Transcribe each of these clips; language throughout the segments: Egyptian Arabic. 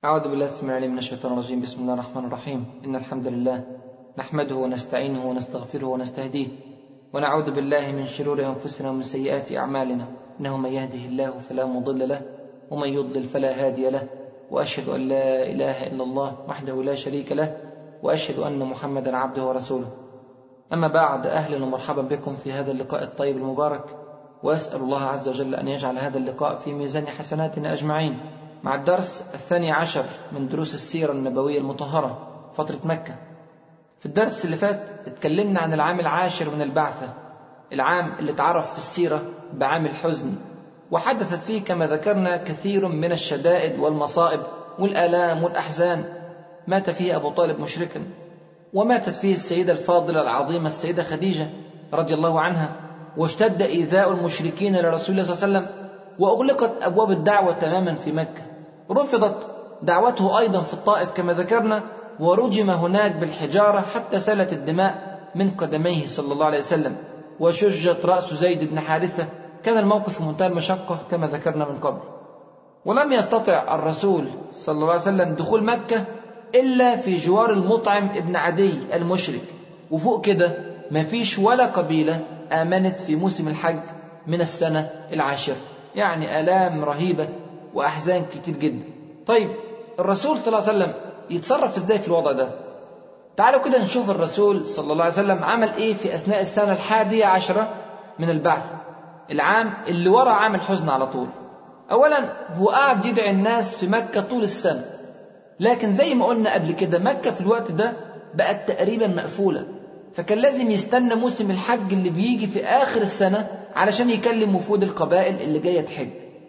أعوذ بالله السميع العليم من الشيطان الرجيم بسم الله الرحمن الرحيم إن الحمد لله نحمده ونستعينه ونستغفره ونستهديه ونعوذ بالله من شرور أنفسنا ومن سيئات أعمالنا إنه من يهده الله فلا مضل له ومن يضلل فلا هادي له وأشهد أن لا إله إلا الله وحده لا شريك له وأشهد أن محمدا عبده ورسوله أما بعد أهلا ومرحبا بكم في هذا اللقاء الطيب المبارك وأسأل الله عز وجل أن يجعل هذا اللقاء في ميزان حسناتنا أجمعين مع الدرس الثاني عشر من دروس السيرة النبوية المطهرة فترة مكة في الدرس اللي فات اتكلمنا عن العام العاشر من البعثة العام اللي اتعرف في السيرة بعام الحزن وحدثت فيه كما ذكرنا كثير من الشدائد والمصائب والآلام والأحزان مات فيه أبو طالب مشركا وماتت فيه السيدة الفاضلة العظيمة السيدة خديجة رضي الله عنها واشتد إيذاء المشركين لرسول الله صلى الله عليه وسلم وأغلقت أبواب الدعوة تماما في مكة رفضت دعوته أيضا في الطائف كما ذكرنا ورجم هناك بالحجارة حتى سالت الدماء من قدميه صلى الله عليه وسلم وشجت رأس زيد بن حارثة كان الموقف في منتهى المشقة كما ذكرنا من قبل ولم يستطع الرسول صلى الله عليه وسلم دخول مكة إلا في جوار المطعم ابن عدي المشرك وفوق كده ما فيش ولا قبيلة آمنت في موسم الحج من السنة العاشرة يعني آلام رهيبة وأحزان كتير جدا طيب الرسول صلى الله عليه وسلم يتصرف ازاي في الوضع ده تعالوا كده نشوف الرسول صلى الله عليه وسلم عمل ايه في أثناء السنة الحادية عشرة من البعث العام اللي ورا عام الحزن على طول أولا هو قاعد يدعي الناس في مكة طول السنة لكن زي ما قلنا قبل كده مكة في الوقت ده بقت تقريبا مقفولة فكان لازم يستنى موسم الحج اللي بيجي في آخر السنة علشان يكلم وفود القبائل اللي جاية تحج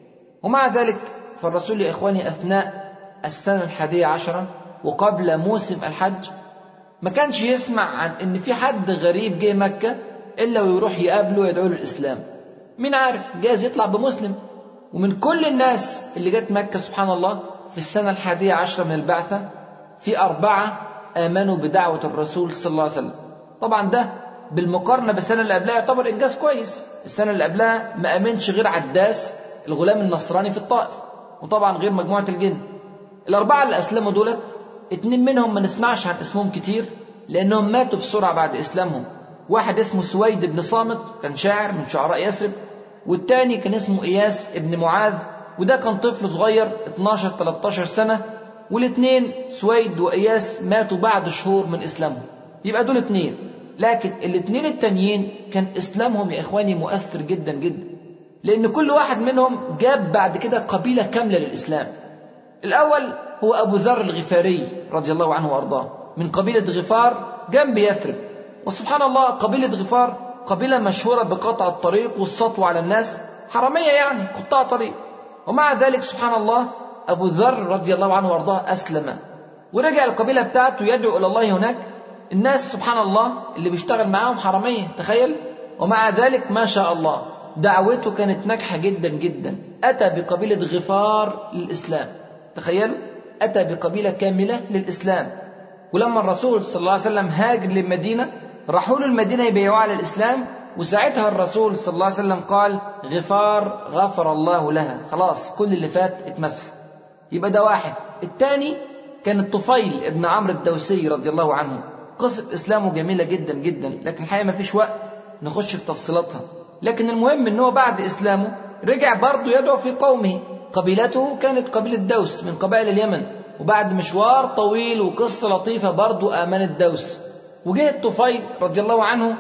ومع ذلك فالرسول يا إخواني أثناء السنة الحادية عشرة وقبل موسم الحج ما كانش يسمع عن إن في حد غريب جه مكة إلا ويروح يقابله ويدعو له الإسلام مين عارف جايز يطلع بمسلم ومن كل الناس اللي جت مكة سبحان الله في السنة الحادية عشرة من البعثة في أربعة آمنوا بدعوة الرسول صلى الله عليه وسلم طبعا ده بالمقارنة بالسنة اللي قبلها يعتبر إنجاز كويس السنة اللي قبلها ما آمنش غير عداس الغلام النصراني في الطائف وطبعا غير مجموعة الجن الأربعة اللي أسلموا دولت اتنين منهم ما نسمعش عن اسمهم كتير لأنهم ماتوا بسرعة بعد إسلامهم واحد اسمه سويد بن صامت كان شاعر من شعراء يثرب والتاني كان اسمه إياس ابن معاذ وده كان طفل صغير 12 13 سنة والاثنين سويد وإياس ماتوا بعد شهور من إسلامهم يبقى دول اتنين لكن الاثنين التانيين كان إسلامهم يا إخواني مؤثر جدا جدا لأن كل واحد منهم جاب بعد كده قبيلة كاملة للإسلام الأول هو أبو ذر الغفاري رضي الله عنه وأرضاه من قبيلة غفار جنب يثرب وسبحان الله قبيلة غفار قبيلة مشهورة بقطع الطريق والسطو على الناس حرامية يعني قطاع طريق ومع ذلك سبحان الله أبو ذر رضي الله عنه وأرضاه أسلم ورجع القبيلة بتاعته يدعو إلى الله هناك الناس سبحان الله اللي بيشتغل معاهم حرامية تخيل ومع ذلك ما شاء الله دعوته كانت ناجحة جدا جدا أتى بقبيلة غفار للإسلام تخيلوا أتى بقبيلة كاملة للإسلام ولما الرسول صلى الله عليه وسلم هاجر للمدينة راحوا له المدينة يبيعوها على الإسلام وساعتها الرسول صلى الله عليه وسلم قال غفار غفر الله لها خلاص كل اللي فات اتمسح يبقى ده واحد الثاني كان الطفيل ابن عمرو الدوسي رضي الله عنه قصة إسلامه جميلة جدا جدا لكن الحقيقة ما فيش وقت نخش في تفصيلاتها لكن المهم ان هو بعد إسلامه رجع برضه يدعو في قومه قبيلته كانت قبيلة دوس من قبائل اليمن وبعد مشوار طويل وقصة لطيفة برضه آمنت دوس وجه الطفيل رضي الله عنه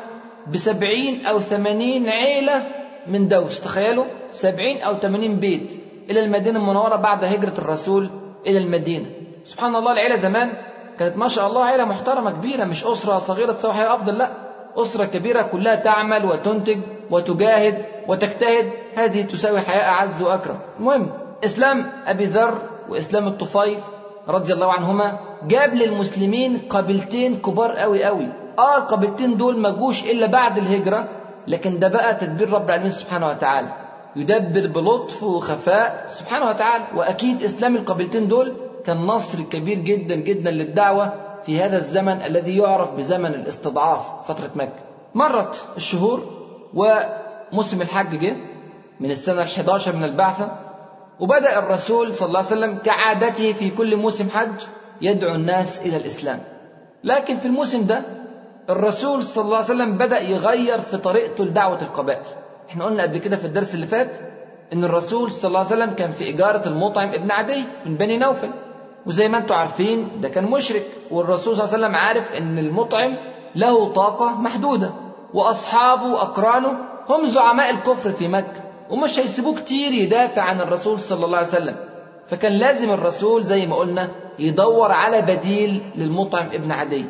بسبعين أو ثمانين عيلة من دوس تخيلوا سبعين أو ثمانين بيت إلى المدينة المنورة بعد هجرة الرسول إلى المدينة سبحان الله العيلة زمان كانت ما شاء الله عيلة محترمة كبيرة مش أسرة صغيرة تسوي حاجة أفضل لا أسرة كبيرة كلها تعمل وتنتج وتجاهد وتجتهد هذه تساوي حياة أعز وأكرم المهم إسلام أبي ذر وإسلام الطفيل رضي الله عنهما جاب للمسلمين قبيلتين كبار قوي قوي اه القبيلتين دول ما جوش الا بعد الهجره لكن ده بقى تدبير رب العالمين سبحانه وتعالى يدبر بلطف وخفاء سبحانه وتعالى واكيد اسلام القبيلتين دول كان نصر كبير جدا جدا للدعوه في هذا الزمن الذي يعرف بزمن الاستضعاف فتره مكه مرت الشهور وموسم الحج جه من السنه ال11 من البعثه وبدأ الرسول صلى الله عليه وسلم كعادته في كل موسم حج يدعو الناس إلى الإسلام لكن في الموسم ده الرسول صلى الله عليه وسلم بدأ يغير في طريقته لدعوة القبائل احنا قلنا قبل كده في الدرس اللي فات ان الرسول صلى الله عليه وسلم كان في إجارة المطعم ابن عدي من بني نوفل وزي ما انتم عارفين ده كان مشرك والرسول صلى الله عليه وسلم عارف ان المطعم له طاقة محدودة وأصحابه وأقرانه هم زعماء الكفر في مكة ومش هيسيبوه كتير يدافع عن الرسول صلى الله عليه وسلم فكان لازم الرسول زي ما قلنا يدور على بديل للمطعم ابن عدي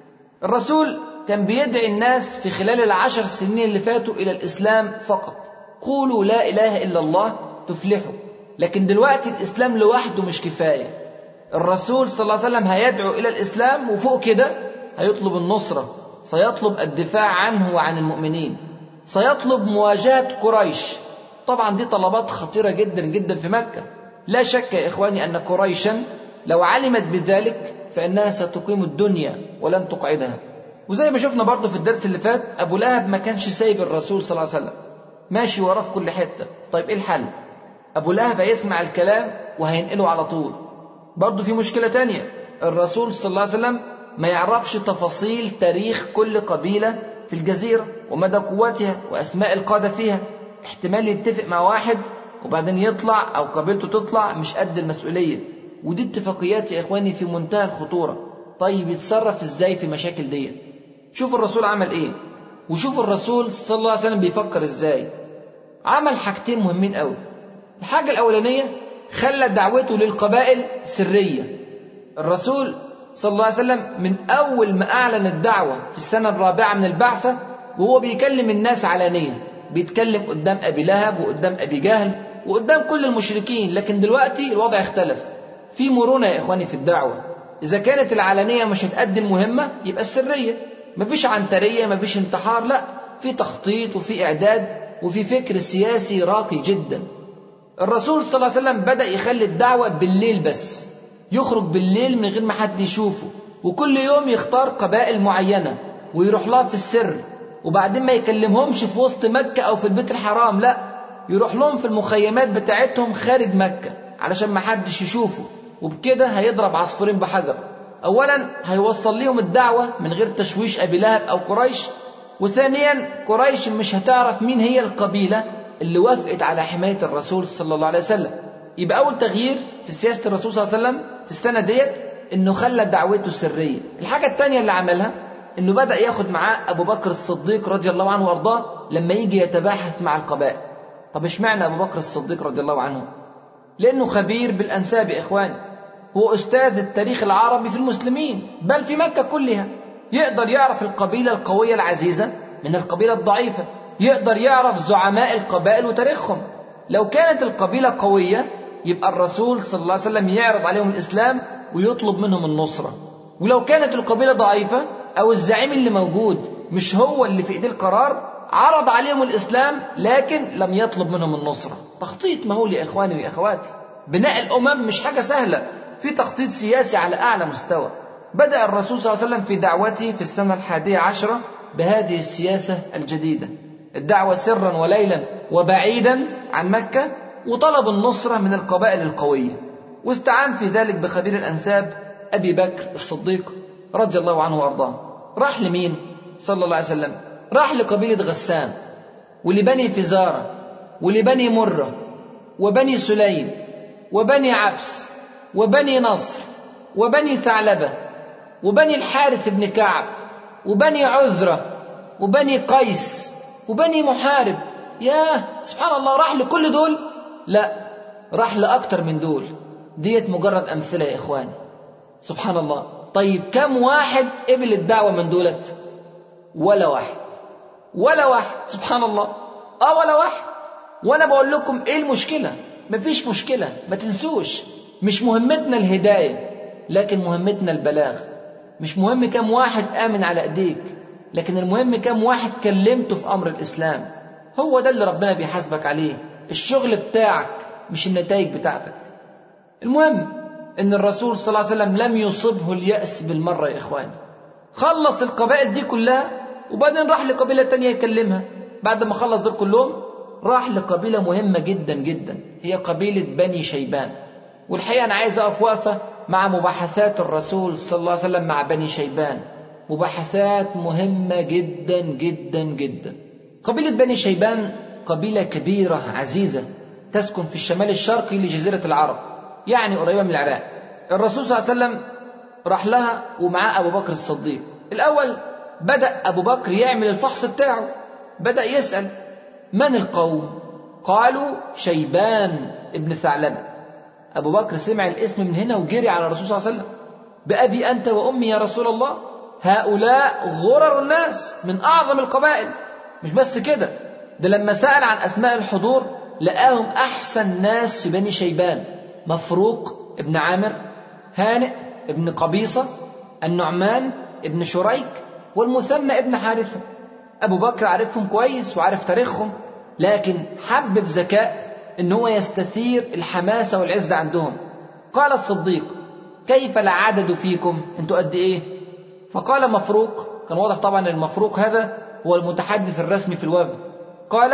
الرسول كان بيدعي الناس في خلال العشر سنين اللي فاتوا إلى الإسلام فقط قولوا لا إله إلا الله تفلحوا لكن دلوقتي الإسلام لوحده مش كفاية الرسول صلى الله عليه وسلم هيدعو إلى الإسلام وفوق كده هيطلب النصرة سيطلب الدفاع عنه وعن المؤمنين سيطلب مواجهة قريش طبعا دي طلبات خطيرة جدا جدا في مكة لا شك يا إخواني أن قريشا لو علمت بذلك فإنها ستقيم الدنيا ولن تقعدها وزي ما شفنا برضه في الدرس اللي فات أبو لهب ما كانش سايب الرسول صلى الله عليه وسلم ماشي وراه في كل حتة طيب إيه الحل أبو لهب هيسمع الكلام وهينقله على طول برضه في مشكلة تانية الرسول صلى الله عليه وسلم ما يعرفش تفاصيل تاريخ كل قبيلة في الجزيرة ومدى قوتها وأسماء القادة فيها احتمال يتفق مع واحد وبعدين يطلع أو قبيلته تطلع مش قد المسؤولية ودي اتفاقيات يا إخواني في منتهى الخطورة طيب يتصرف إزاي في مشاكل ديت شوف الرسول عمل إيه وشوف الرسول صلى الله عليه وسلم بيفكر إزاي عمل حاجتين مهمين قوي الحاجة الأولانية خلى دعوته للقبائل سرية الرسول صلى الله عليه وسلم من أول ما أعلن الدعوة في السنة الرابعة من البعثة وهو بيكلم الناس علانية بيتكلم قدام أبي لهب وقدام أبي جهل وقدام كل المشركين لكن دلوقتي الوضع اختلف في مرونة يا إخواني في الدعوة إذا كانت العلانية مش هتأدي المهمة يبقى السرية مفيش عنترية مفيش انتحار لا في تخطيط وفي إعداد وفي فكر سياسي راقي جدا الرسول صلى الله عليه وسلم بدأ يخلي الدعوة بالليل بس يخرج بالليل من غير ما حد يشوفه وكل يوم يختار قبائل معينة ويروح لها في السر وبعدين ما يكلمهمش في وسط مكة أو في البيت الحرام لا يروح لهم في المخيمات بتاعتهم خارج مكة علشان ما حدش يشوفه وبكده هيضرب عصفورين بحجر أولا هيوصل لهم الدعوة من غير تشويش أبي لهب أو قريش وثانيا قريش مش هتعرف مين هي القبيلة اللي وافقت على حماية الرسول صلى الله عليه وسلم يبقى أول تغيير في سياسة الرسول صلى الله عليه وسلم في السنة ديت إنه خلى دعوته سرية الحاجة الثانية اللي عملها إنه بدأ ياخد معاه أبو بكر الصديق رضي الله عنه وأرضاه لما يجي يتباحث مع القبائل طب اشمعنى أبو بكر الصديق رضي الله عنه لأنه خبير بالأنساب يا إخواني هو أستاذ التاريخ العربي في المسلمين بل في مكة كلها يقدر يعرف القبيلة القوية العزيزة من القبيلة الضعيفة يقدر يعرف زعماء القبائل وتاريخهم لو كانت القبيلة قوية يبقى الرسول صلى الله عليه وسلم يعرض عليهم الإسلام ويطلب منهم النصرة ولو كانت القبيلة ضعيفة أو الزعيم اللي موجود مش هو اللي في إيديه القرار عرض عليهم الإسلام لكن لم يطلب منهم النصرة تخطيط مهول يا إخواني وأخواتي بناء الأمم مش حاجة سهلة في تخطيط سياسي على أعلى مستوى بدأ الرسول صلى الله عليه وسلم في دعوته في السنة الحادية عشرة بهذه السياسة الجديدة الدعوة سرا وليلا وبعيدا عن مكة وطلب النصرة من القبائل القوية واستعان في ذلك بخبير الأنساب أبي بكر الصديق رضي الله عنه وأرضاه راح لمين صلى الله عليه وسلم راح لقبيلة غسان ولبني فزارة ولبني مرة وبني سليم وبني عبس وبني نصر وبني ثعلبة وبني الحارث بن كعب وبني عذرة وبني قيس وبني محارب ياه سبحان الله راح لكل دول لا راح لأكتر من دول ديت مجرد أمثلة يا إخواني سبحان الله طيب كم واحد قبل الدعوة من دولت ولا واحد ولا واحد سبحان الله اه ولا واحد وانا بقول لكم ايه المشكلة مفيش مشكلة ما تنسوش مش مهمتنا الهداية لكن مهمتنا البلاغ مش مهم كم واحد آمن على ايديك لكن المهم كم واحد كلمته في أمر الإسلام هو ده اللي ربنا بيحاسبك عليه الشغل بتاعك مش النتائج بتاعتك المهم ان الرسول صلى الله عليه وسلم لم يصبه اليأس بالمرة يا إخواني خلص القبائل دي كلها وبعدين راح لقبيلة تانية يكلمها بعد ما خلص دول كلهم راح لقبيلة مهمة جدا جدا هي قبيلة بني شيبان والحقيقة أنا عايز أقف وقفة مع مباحثات الرسول صلى الله عليه وسلم مع بني شيبان مباحثات مهمة جدا جدا جدا قبيلة بني شيبان قبيلة كبيرة عزيزة تسكن في الشمال الشرقي لجزيرة العرب يعني قريبة من العراق الرسول صلى الله عليه وسلم راح لها ومعاه أبو بكر الصديق الأول بدأ أبو بكر يعمل الفحص بتاعه بدأ يسأل من القوم قالوا شيبان ابن ثعلبة أبو بكر سمع الاسم من هنا وجري على الرسول صلى الله عليه وسلم بأبي أنت وأمي يا رسول الله هؤلاء غرر الناس من أعظم القبائل مش بس كده ده لما سأل عن أسماء الحضور لقاهم أحسن ناس في بني شيبان مفروق ابن عامر هانئ ابن قبيصة النعمان ابن شريك والمثنى ابن حارثة أبو بكر عارفهم كويس وعارف تاريخهم لكن حب بذكاء إن هو يستثير الحماسة والعزة عندهم قال الصديق كيف العدد فيكم انتوا قد ايه فقال مفروق كان واضح طبعا المفروق هذا هو المتحدث الرسمي في الوفد قال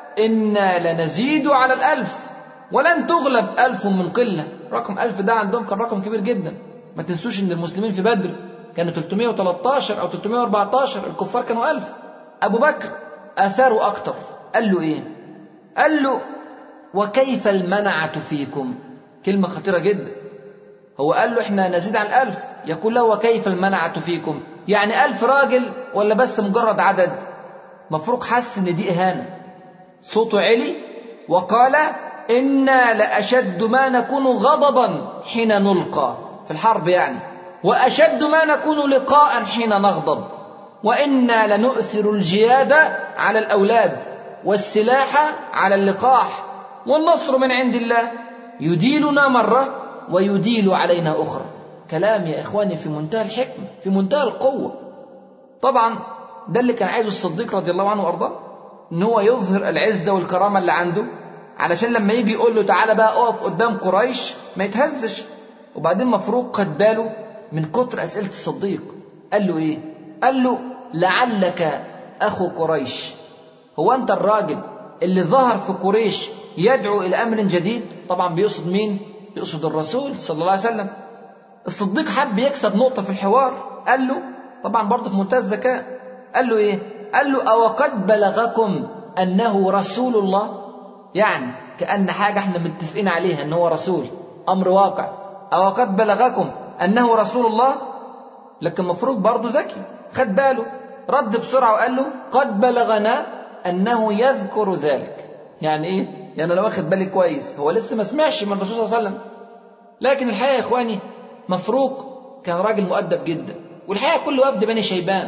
إنا لنزيد على الألف ولن تغلب ألف من قلة رقم ألف ده عندهم كان رقم كبير جدا ما تنسوش إن المسلمين في بدر كانوا 313 أو 314 الكفار كانوا ألف أبو بكر أثاره أكتر قال له إيه قال له وكيف المنعة فيكم كلمة خطيرة جدا هو قال له احنا نزيد عن ألف يقول له وكيف المنعة فيكم يعني ألف راجل ولا بس مجرد عدد مفروق حس ان دي إهانة صوته علي وقال إنا لأشد ما نكون غضبا حين نلقى في الحرب يعني وأشد ما نكون لقاء حين نغضب وإنا لنؤثر الجياد على الأولاد والسلاح على اللقاح والنصر من عند الله يديلنا مرة ويديل علينا أخرى كلام يا إخواني في منتهى الحكمة في منتهى القوة طبعا ده اللي كان عايزه الصديق رضي الله عنه وأرضاه إن هو يظهر العزة والكرامة اللي عنده علشان لما يجي يقول له تعالى بقى اقف قدام قريش ما يتهزش وبعدين مفروق خد باله من كتر أسئلة الصديق قال له إيه؟ قال له لعلك أخو قريش هو أنت الراجل اللي ظهر في قريش يدعو إلى أمر جديد طبعا بيقصد مين؟ يقصد الرسول صلى الله عليه وسلم الصديق حب يكسب نقطة في الحوار قال له طبعا برضه في منتهى الذكاء قال له إيه؟ قال له أو قد بلغكم أنه رسول الله يعني كأن حاجة احنا متفقين عليها أنه هو رسول أمر واقع أو قد بلغكم أنه رسول الله لكن مفروض برضه ذكي خد باله رد بسرعة وقال له قد بلغنا أنه يذكر ذلك يعني إيه؟ يعني أنا واخد بالي كويس هو لسه ما سمعش من الرسول صلى الله عليه وسلم لكن الحقيقة يا إخواني مفروق كان راجل مؤدب جدا والحقيقة كل وفد بني شيبان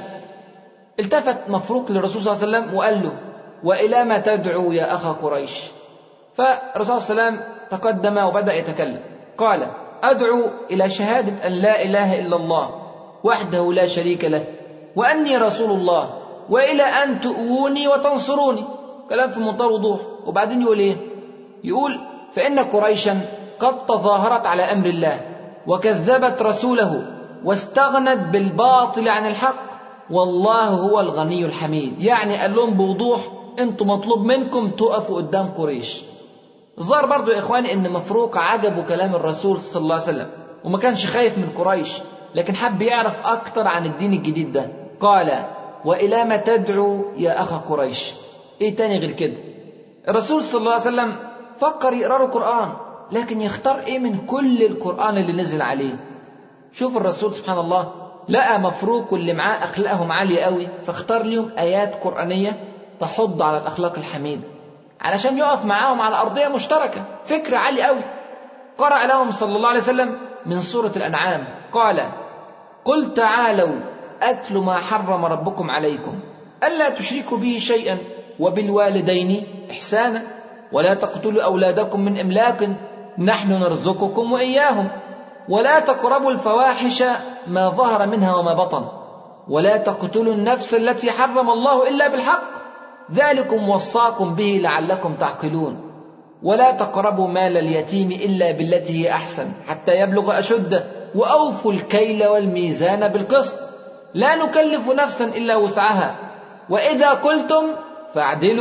التفت مفروق للرسول صلى الله عليه وسلم وقال له وإلى ما تدعو يا أخا قريش فالرسول صلى الله عليه وسلم تقدم وبدأ يتكلم قال أدعو إلى شهادة أن لا إله إلا الله وحده لا شريك له وأني رسول الله وإلى أن تؤوني وتنصروني كلام في منتهى الوضوح وبعدين يقول إيه يقول فإن قريشا قد تظاهرت على أمر الله وكذبت رسوله واستغنت بالباطل عن الحق والله هو الغني الحميد يعني قال لهم بوضوح انتم مطلوب منكم تقفوا قدام قريش الظاهر برضو يا إخواني إن مفروق عجبه كلام الرسول صلى الله عليه وسلم وما كانش خايف من قريش لكن حب يعرف أكتر عن الدين الجديد ده قال وإلى ما تدعو يا أخا قريش إيه تاني غير كده الرسول صلى الله عليه وسلم فكر يقرأ له قرآن لكن يختار إيه من كل القرآن اللي نزل عليه شوف الرسول سبحان الله لقى مفروق واللي معاه أخلاقهم عالية قوي فاختار لهم آيات قرآنية تحض على الأخلاق الحميدة علشان يقف معاهم على أرضية مشتركة فكرة عالية قوي قرأ لهم صلى الله عليه وسلم من سورة الأنعام قال قل تعالوا أتل ما حرم ربكم عليكم ألا تشركوا به شيئا وبالوالدين إحسانا ولا تقتلوا أولادكم من إملاق نحن نرزقكم وإياهم ولا تقربوا الفواحش ما ظهر منها وما بطن ولا تقتلوا النفس التي حرم الله إلا بالحق ذلكم وصاكم به لعلكم تعقلون ولا تقربوا مال اليتيم إلا بالتي هي أحسن حتى يبلغ أشده وأوفوا الكيل والميزان بالقسط لا نكلف نفسا إلا وسعها وإذا قلتم فاعدلوا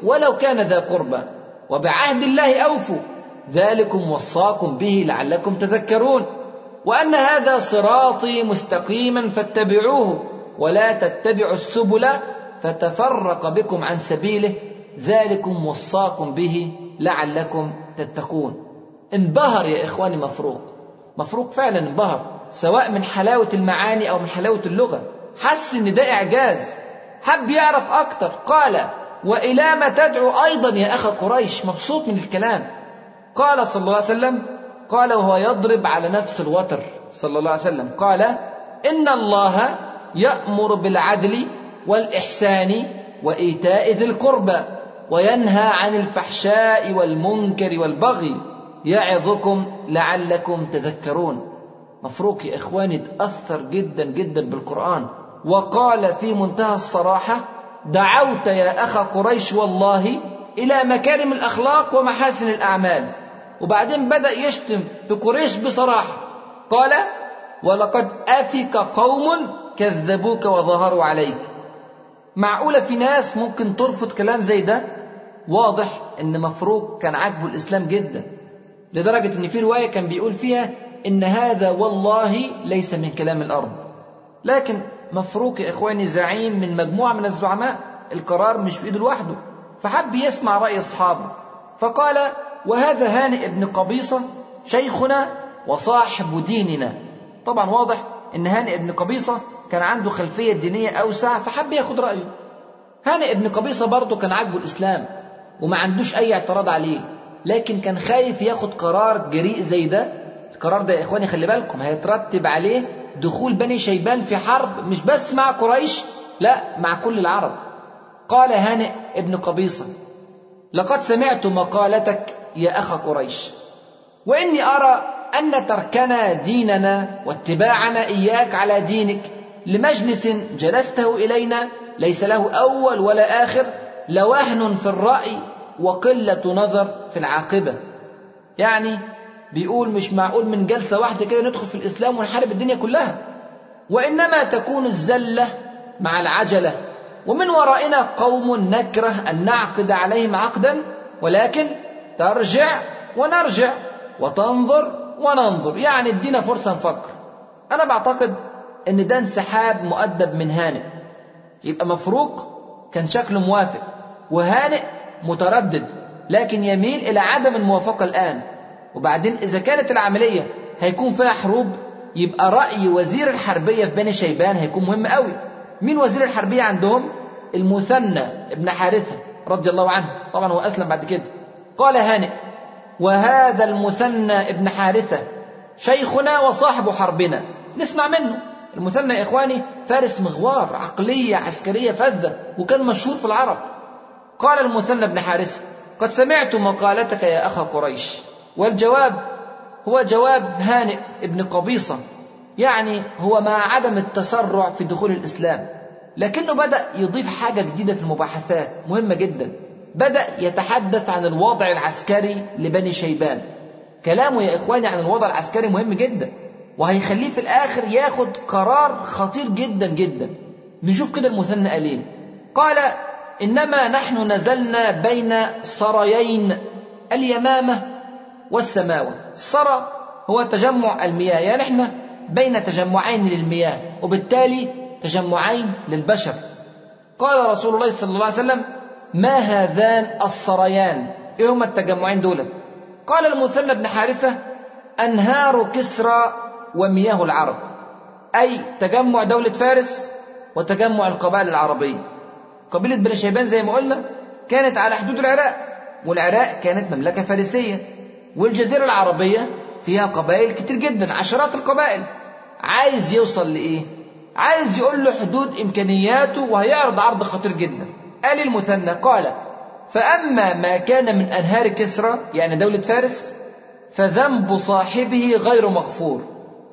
ولو كان ذا قربى وبعهد الله أوفوا ذلكم وصاكم به لعلكم تذكرون وأن هذا صراطي مستقيما فاتبعوه ولا تتبعوا السبل فتفرق بكم عن سبيله ذلكم وصاكم به لعلكم تتقون انبهر يا إخواني مفروق مفروق فعلا انبهر سواء من حلاوة المعاني أو من حلاوة اللغة حس إن ده إعجاز حب يعرف أكتر قال وإلى ما تدعو أيضا يا أخا قريش مبسوط من الكلام قال صلى الله عليه وسلم قال وهو يضرب على نفس الوتر صلى الله عليه وسلم قال إن الله يأمر بالعدل والإحسان وإيتاء ذي القربى وينهى عن الفحشاء والمنكر والبغي يعظكم لعلكم تذكرون مفروق يا إخواني تأثر جدا جدا بالقرآن وقال في منتهى الصراحة دعوت يا أخا قريش والله إلى مكارم الأخلاق ومحاسن الأعمال وبعدين بدأ يشتم في قريش بصراحة قال ولقد أفك قوم كذبوك وظهروا عليك معقولة في ناس ممكن ترفض كلام زي ده واضح ان مفروق كان عاجبه الاسلام جدا لدرجة ان في رواية كان بيقول فيها ان هذا والله ليس من كلام الارض لكن مفروق يا اخواني زعيم من مجموعة من الزعماء القرار مش في ايده لوحده فحب يسمع رأي اصحابه فقال وهذا هانئ بن قبيصة شيخنا وصاحب ديننا طبعا واضح ان هانئ بن قبيصة كان عنده خلفية دينية أوسع فحب ياخد رأيه هانئ بن قبيصة برضه كان عاجبه الإسلام وما عندوش أي اعتراض عليه لكن كان خايف ياخد قرار جريء زي ده القرار ده يا إخواني خلي بالكم هيترتب عليه دخول بني شيبان في حرب مش بس مع قريش لا مع كل العرب قال هانئ ابن قبيصة لقد سمعت مقالتك يا أخ قريش وإني أرى أن تركنا ديننا واتباعنا إياك على دينك لمجلس جلسته إلينا ليس له أول ولا آخر لوهن في الرأي وقلة نظر في العاقبة يعني بيقول مش معقول من جلسة واحدة كده ندخل في الإسلام ونحارب الدنيا كلها وإنما تكون الزلة مع العجلة ومن ورائنا قوم نكره أن نعقد عليهم عقدا ولكن ترجع ونرجع وتنظر وننظر يعني ادينا فرصة نفكر أنا بعتقد إن ده انسحاب مؤدب من هانئ يبقى مفروق كان شكله موافق وهانئ متردد لكن يميل إلى عدم الموافقة الآن وبعدين إذا كانت العملية هيكون فيها حروب يبقى رأي وزير الحربية في بني شيبان هيكون مهم قوي مين وزير الحربية عندهم المثنى ابن حارثة رضي الله عنه طبعا هو أسلم بعد كده قال هانئ وهذا المثنى ابن حارثة شيخنا وصاحب حربنا نسمع منه المثنى يا إخواني فارس مغوار عقلية عسكرية فذة وكان مشهور في العرب قال المثنى بن حارثة قد سمعت مقالتك يا أخا قريش والجواب هو جواب هانئ ابن قبيصة يعني هو مع عدم التسرع في دخول الإسلام لكنه بدأ يضيف حاجة جديدة في المباحثات مهمة جدا بدأ يتحدث عن الوضع العسكري لبني شيبان كلامه يا إخواني عن الوضع العسكري مهم جدا وهيخليه في الآخر ياخد قرار خطير جدا جدا نشوف كده المثنى قال ايه قال إنما نحن نزلنا بين صريين اليمامة والسماوة الصرى هو تجمع المياه يعني احنا بين تجمعين للمياه وبالتالي تجمعين للبشر قال رسول الله صلى الله عليه وسلم ما هذان الصريان ايه هما التجمعين دول قال المثنى بن حارثة أنهار كسرى ومياه العرب أي تجمع دولة فارس وتجمع القبائل العربية قبيلة بني شيبان زي ما قلنا كانت على حدود العراق والعراق كانت مملكة فارسية والجزيرة العربية فيها قبائل كتير جدا عشرات القبائل عايز يوصل لإيه؟ عايز يقول له حدود إمكانياته وهيعرض عرض خطير جدا قال المثنى قال فأما ما كان من أنهار كسرى يعني دولة فارس فذنب صاحبه غير مغفور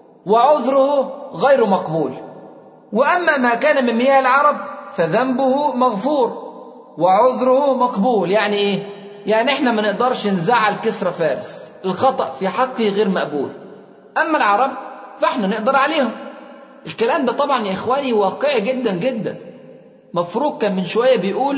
وعذره غير مقبول وأما ما كان من مياه العرب فذنبه مغفور وعذره مقبول يعني إيه؟ يعني إحنا ما نقدرش نزعل كسرى فارس الخطأ في حقه غير مقبول أما العرب فإحنا نقدر عليهم الكلام ده طبعا يا إخواني واقعي جدا جدا مفروض كان من شوية بيقول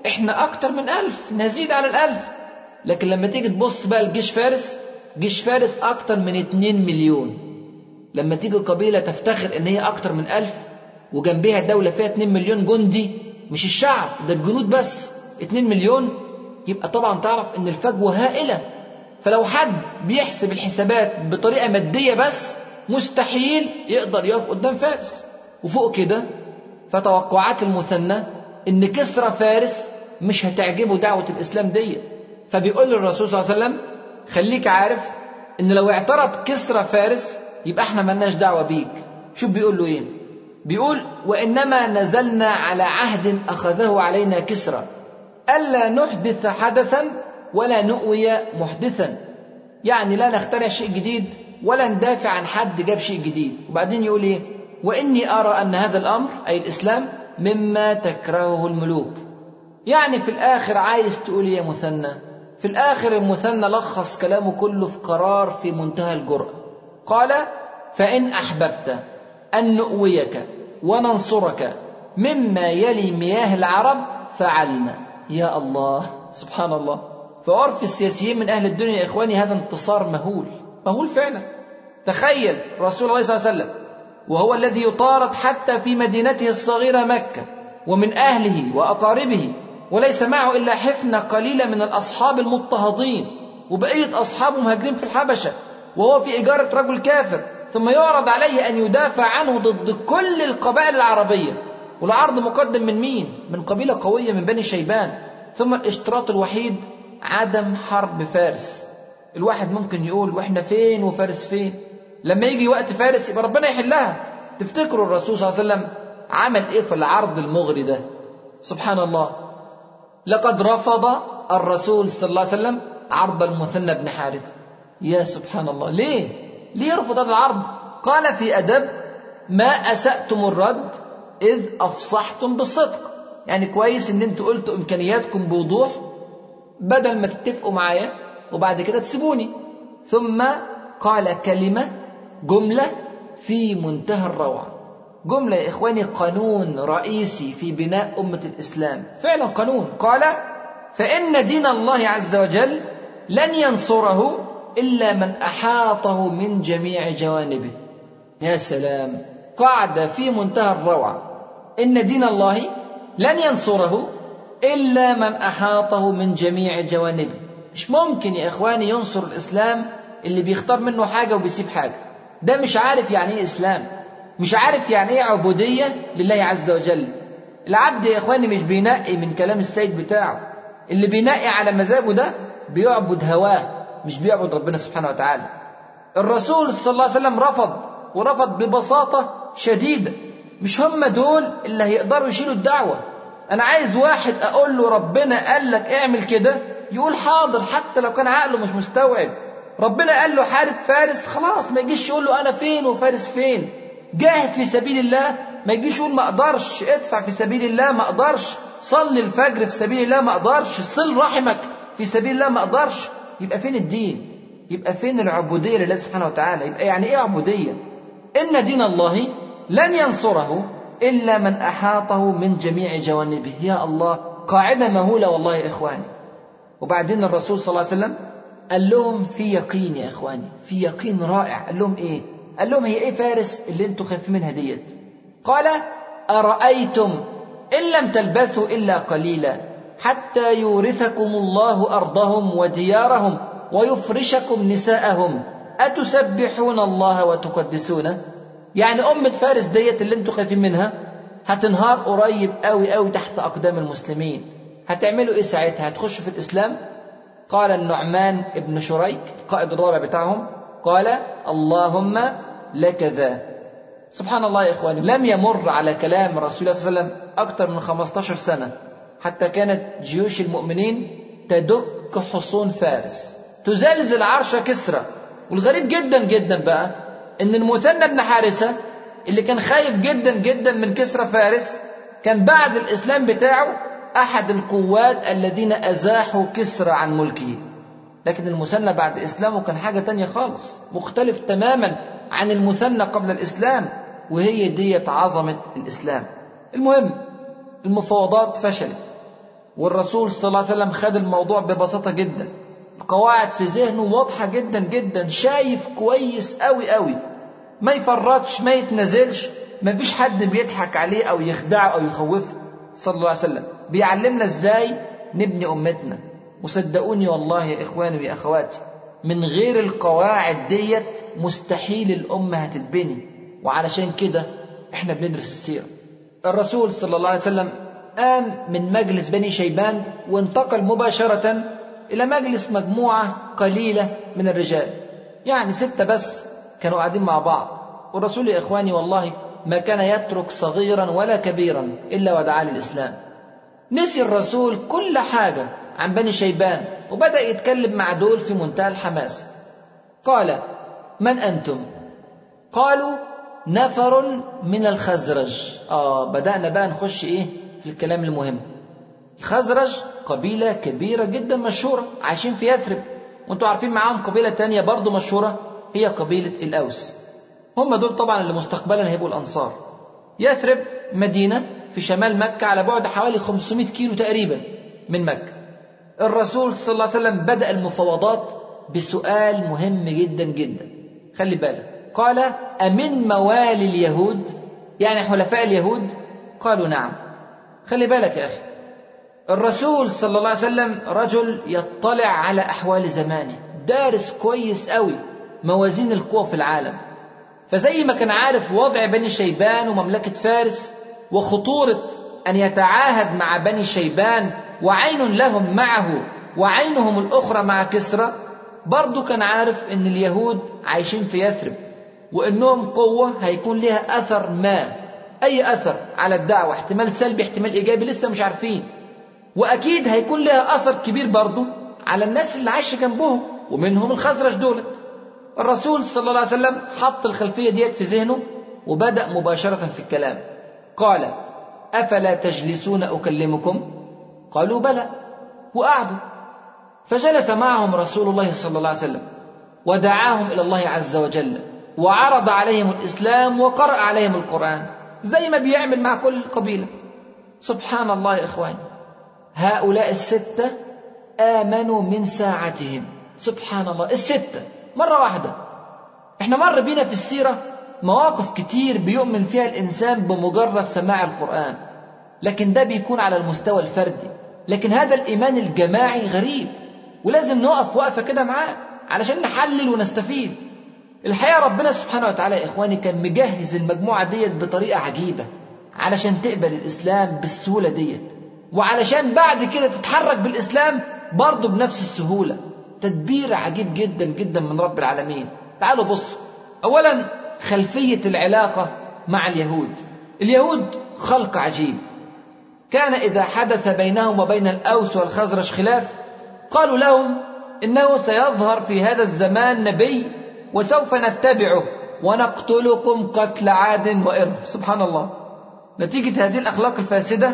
احنا أكتر من ألف نزيد على الألف لكن لما تيجي تبص بقى لجيش فارس جيش فارس أكتر من 2 مليون لما تيجي قبيلة تفتخر إن هي أكتر من ألف وجنبها دولة فيها 2 مليون جندي مش الشعب ده الجنود بس 2 مليون يبقى طبعا تعرف إن الفجوة هائلة فلو حد بيحسب الحسابات بطريقة مادية بس مستحيل يقدر يقف قدام فارس وفوق كده فتوقعات المثنى إن كسرى فارس مش هتعجبه دعوة الإسلام دي فبيقول للرسول صلى الله عليه وسلم خليك عارف إن لو اعترض كسرى فارس يبقى احنا ملناش دعوة بيك شوف بيقول له ايه بيقول وإنما نزلنا على عهد أخذه علينا كسرى ألا نحدث حدثا ولا نؤوي محدثا يعني لا نخترع شيء جديد ولا ندافع عن حد جاب شيء جديد وبعدين يقول ايه وإني أرى أن هذا الأمر أي الإسلام مما تكرهه الملوك يعني في الآخر عايز تقول يا مثنى في الآخر المثنى لخص كلامه كله في قرار في منتهى الجرأة قال فإن أحببت أن نؤويك وننصرك مما يلي مياه العرب فعلنا يا الله سبحان الله فعرف السياسيين من أهل الدنيا يا إخواني هذا انتصار مهول مهول فعلا تخيل رسول الله صلى الله عليه وسلم وهو الذي يطارد حتى في مدينته الصغيرة مكة ومن أهله وأقاربه وليس معه إلا حفنة قليلة من الأصحاب المضطهدين وبقية أصحابه مهاجرين في الحبشة وهو في إجارة رجل كافر ثم يعرض عليه أن يدافع عنه ضد كل القبائل العربية والعرض مقدم من مين؟ من قبيلة قوية من بني شيبان ثم الاشتراط الوحيد عدم حرب فارس الواحد ممكن يقول واحنا فين وفارس فين لما يجي وقت فارس يبقى ربنا يحلها تفتكروا الرسول صلى الله عليه وسلم عمل ايه في العرض المغري ده سبحان الله لقد رفض الرسول صلى الله عليه وسلم عرض المثنى بن حارث يا سبحان الله ليه ليه يرفض هذا العرض قال في أدب ما أسأتم الرد إذ أفصحتم بالصدق يعني كويس إن أنتوا قلتوا إمكانياتكم بوضوح بدل ما تتفقوا معايا وبعد كده تسيبوني ثم قال كلمة جملة في منتهى الروعة جملة يا إخواني قانون رئيسي في بناء أمة الإسلام فعلا قانون قال فإن دين الله عز وجل لن ينصره إلا من أحاطه من جميع جوانبه يا سلام قاعدة في منتهى الروعة إن دين الله لن ينصره إلا من أحاطه من جميع جوانبه مش ممكن يا إخواني ينصر الإسلام اللي بيختار منه حاجة وبيسيب حاجة ده مش عارف يعني إيه إسلام مش عارف يعني إيه عبودية لله عز وجل العبد يا إخواني مش بينقي من كلام السيد بتاعه اللي بينقي على مزاجه ده بيعبد هواه مش بيعبد ربنا سبحانه وتعالى الرسول صلى الله عليه وسلم رفض ورفض ببساطة شديدة مش هم دول اللي هيقدروا يشيلوا الدعوة أنا عايز واحد أقول له ربنا قال لك اعمل كده يقول حاضر حتى لو كان عقله مش مستوعب ربنا قال له حارب فارس خلاص ما يجيش يقول له أنا فين وفارس فين جاهد في سبيل الله ما يجيش يقول ما أقدرش ادفع في سبيل الله ما أقدرش صلي الفجر في سبيل الله ما أقدرش صل رحمك في سبيل الله ما أقدرش يبقى فين الدين يبقى فين العبودية لله سبحانه وتعالى يبقى يعني إيه عبودية إن دين الله لن ينصره إلا من أحاطه من جميع جوانبه يا الله قاعدة مهولة والله يا إخواني وبعدين الرسول صلى الله عليه وسلم قال لهم في يقين يا إخواني في يقين رائع قال لهم إيه قال لهم هي إيه فارس اللي أنتوا خايفين منها ديت قال أرأيتم إن لم تلبثوا إلا قليلا حتى يورثكم الله أرضهم وديارهم ويفرشكم نساءهم أتسبحون الله وتقدسونه يعني أمة فارس ديت اللي انتوا خايفين منها هتنهار قريب قوي قوي تحت أقدام المسلمين هتعملوا إيه ساعتها هتخشوا في الإسلام قال النعمان ابن شريك القائد الرابع بتاعهم قال اللهم لك ذا سبحان الله يا إخواني لم يمر على كلام رسول الله صلى الله عليه وسلم أكثر من 15 سنة حتى كانت جيوش المؤمنين تدك حصون فارس تزلزل عرش كسرى والغريب جدا جدا بقى ان المثنى بن حارثه اللي كان خايف جدا جدا من كسرى فارس كان بعد الاسلام بتاعه احد القوات الذين ازاحوا كسرى عن ملكه لكن المثنى بعد اسلامه كان حاجه تانية خالص مختلف تماما عن المثنى قبل الاسلام وهي دية عظمه الاسلام المهم المفاوضات فشلت والرسول صلى الله عليه وسلم خد الموضوع ببساطة جدا القواعد في ذهنه واضحة جدا جدا شايف كويس قوي قوي ما يفرطش ما يتنازلش ما فيش حد بيضحك عليه أو يخدعه أو يخوفه صلى الله عليه وسلم بيعلمنا ازاي نبني أمتنا وصدقوني والله يا إخواني ويا أخواتي من غير القواعد ديت مستحيل الأمة هتتبني وعلشان كده احنا بندرس السيرة الرسول صلى الله عليه وسلم قام من مجلس بني شيبان وانتقل مباشرة إلى مجلس مجموعة قليلة من الرجال يعني ستة بس كانوا قاعدين مع بعض والرسول يا إخواني والله ما كان يترك صغيرا ولا كبيرا إلا ودعا للإسلام نسي الرسول كل حاجة عن بني شيبان وبدأ يتكلم مع دول في منتهى الحماس قال من أنتم قالوا نفر من الخزرج آه بدأنا بقى نخش إيه في الكلام المهم الخزرج قبيلة كبيرة جدا مشهورة عايشين في يثرب وانتوا عارفين معاهم قبيلة تانية برضو مشهورة هي قبيلة الأوس هم دول طبعا اللي مستقبلا هيبقوا الأنصار يثرب مدينة في شمال مكة على بعد حوالي 500 كيلو تقريبا من مكة الرسول صلى الله عليه وسلم بدأ المفاوضات بسؤال مهم جدا جدا خلي بالك قال أمن موالي اليهود يعني حلفاء اليهود قالوا نعم خلي بالك يا أخي الرسول صلى الله عليه وسلم رجل يطلع على أحوال زمانه دارس كويس قوي موازين القوى في العالم فزي ما كان عارف وضع بني شيبان ومملكة فارس وخطورة أن يتعاهد مع بني شيبان وعين لهم معه وعينهم الأخرى مع كسرى برضه كان عارف أن اليهود عايشين في يثرب وأنهم قوة هيكون لها أثر ما أي أثر على الدعوة احتمال سلبي احتمال إيجابي لسه مش عارفين وأكيد هيكون لها أثر كبير برضه على الناس اللي عايشة جنبهم ومنهم الخزرج دولت الرسول صلى الله عليه وسلم حط الخلفية ديت في ذهنه وبدأ مباشرة في الكلام قال أفلا تجلسون أكلمكم قالوا بلى وقعدوا فجلس معهم رسول الله صلى الله عليه وسلم ودعاهم إلى الله عز وجل وعرض عليهم الإسلام وقرأ عليهم القرآن زي ما بيعمل مع كل قبيلة سبحان الله يا إخواني هؤلاء الستة آمنوا من ساعتهم سبحان الله الستة مرة واحدة احنا مر بينا في السيرة مواقف كتير بيؤمن فيها الإنسان بمجرد سماع القرآن لكن ده بيكون على المستوى الفردي لكن هذا الإيمان الجماعي غريب ولازم نقف وقفة كده معاه علشان نحلل ونستفيد الحقيقة ربنا سبحانه وتعالى يا إخواني كان مجهز المجموعة ديت بطريقة عجيبة علشان تقبل الإسلام بالسهولة ديت وعلشان بعد كده تتحرك بالإسلام برضه بنفس السهولة تدبير عجيب جدا جدا من رب العالمين تعالوا بصوا أولا خلفية العلاقة مع اليهود اليهود خلق عجيب كان إذا حدث بينهم وبين الأوس والخزرج خلاف قالوا لهم إنه سيظهر في هذا الزمان نبي وسوف نتبعه ونقتلكم قتل عاد وإرم سبحان الله نتيجة هذه الأخلاق الفاسدة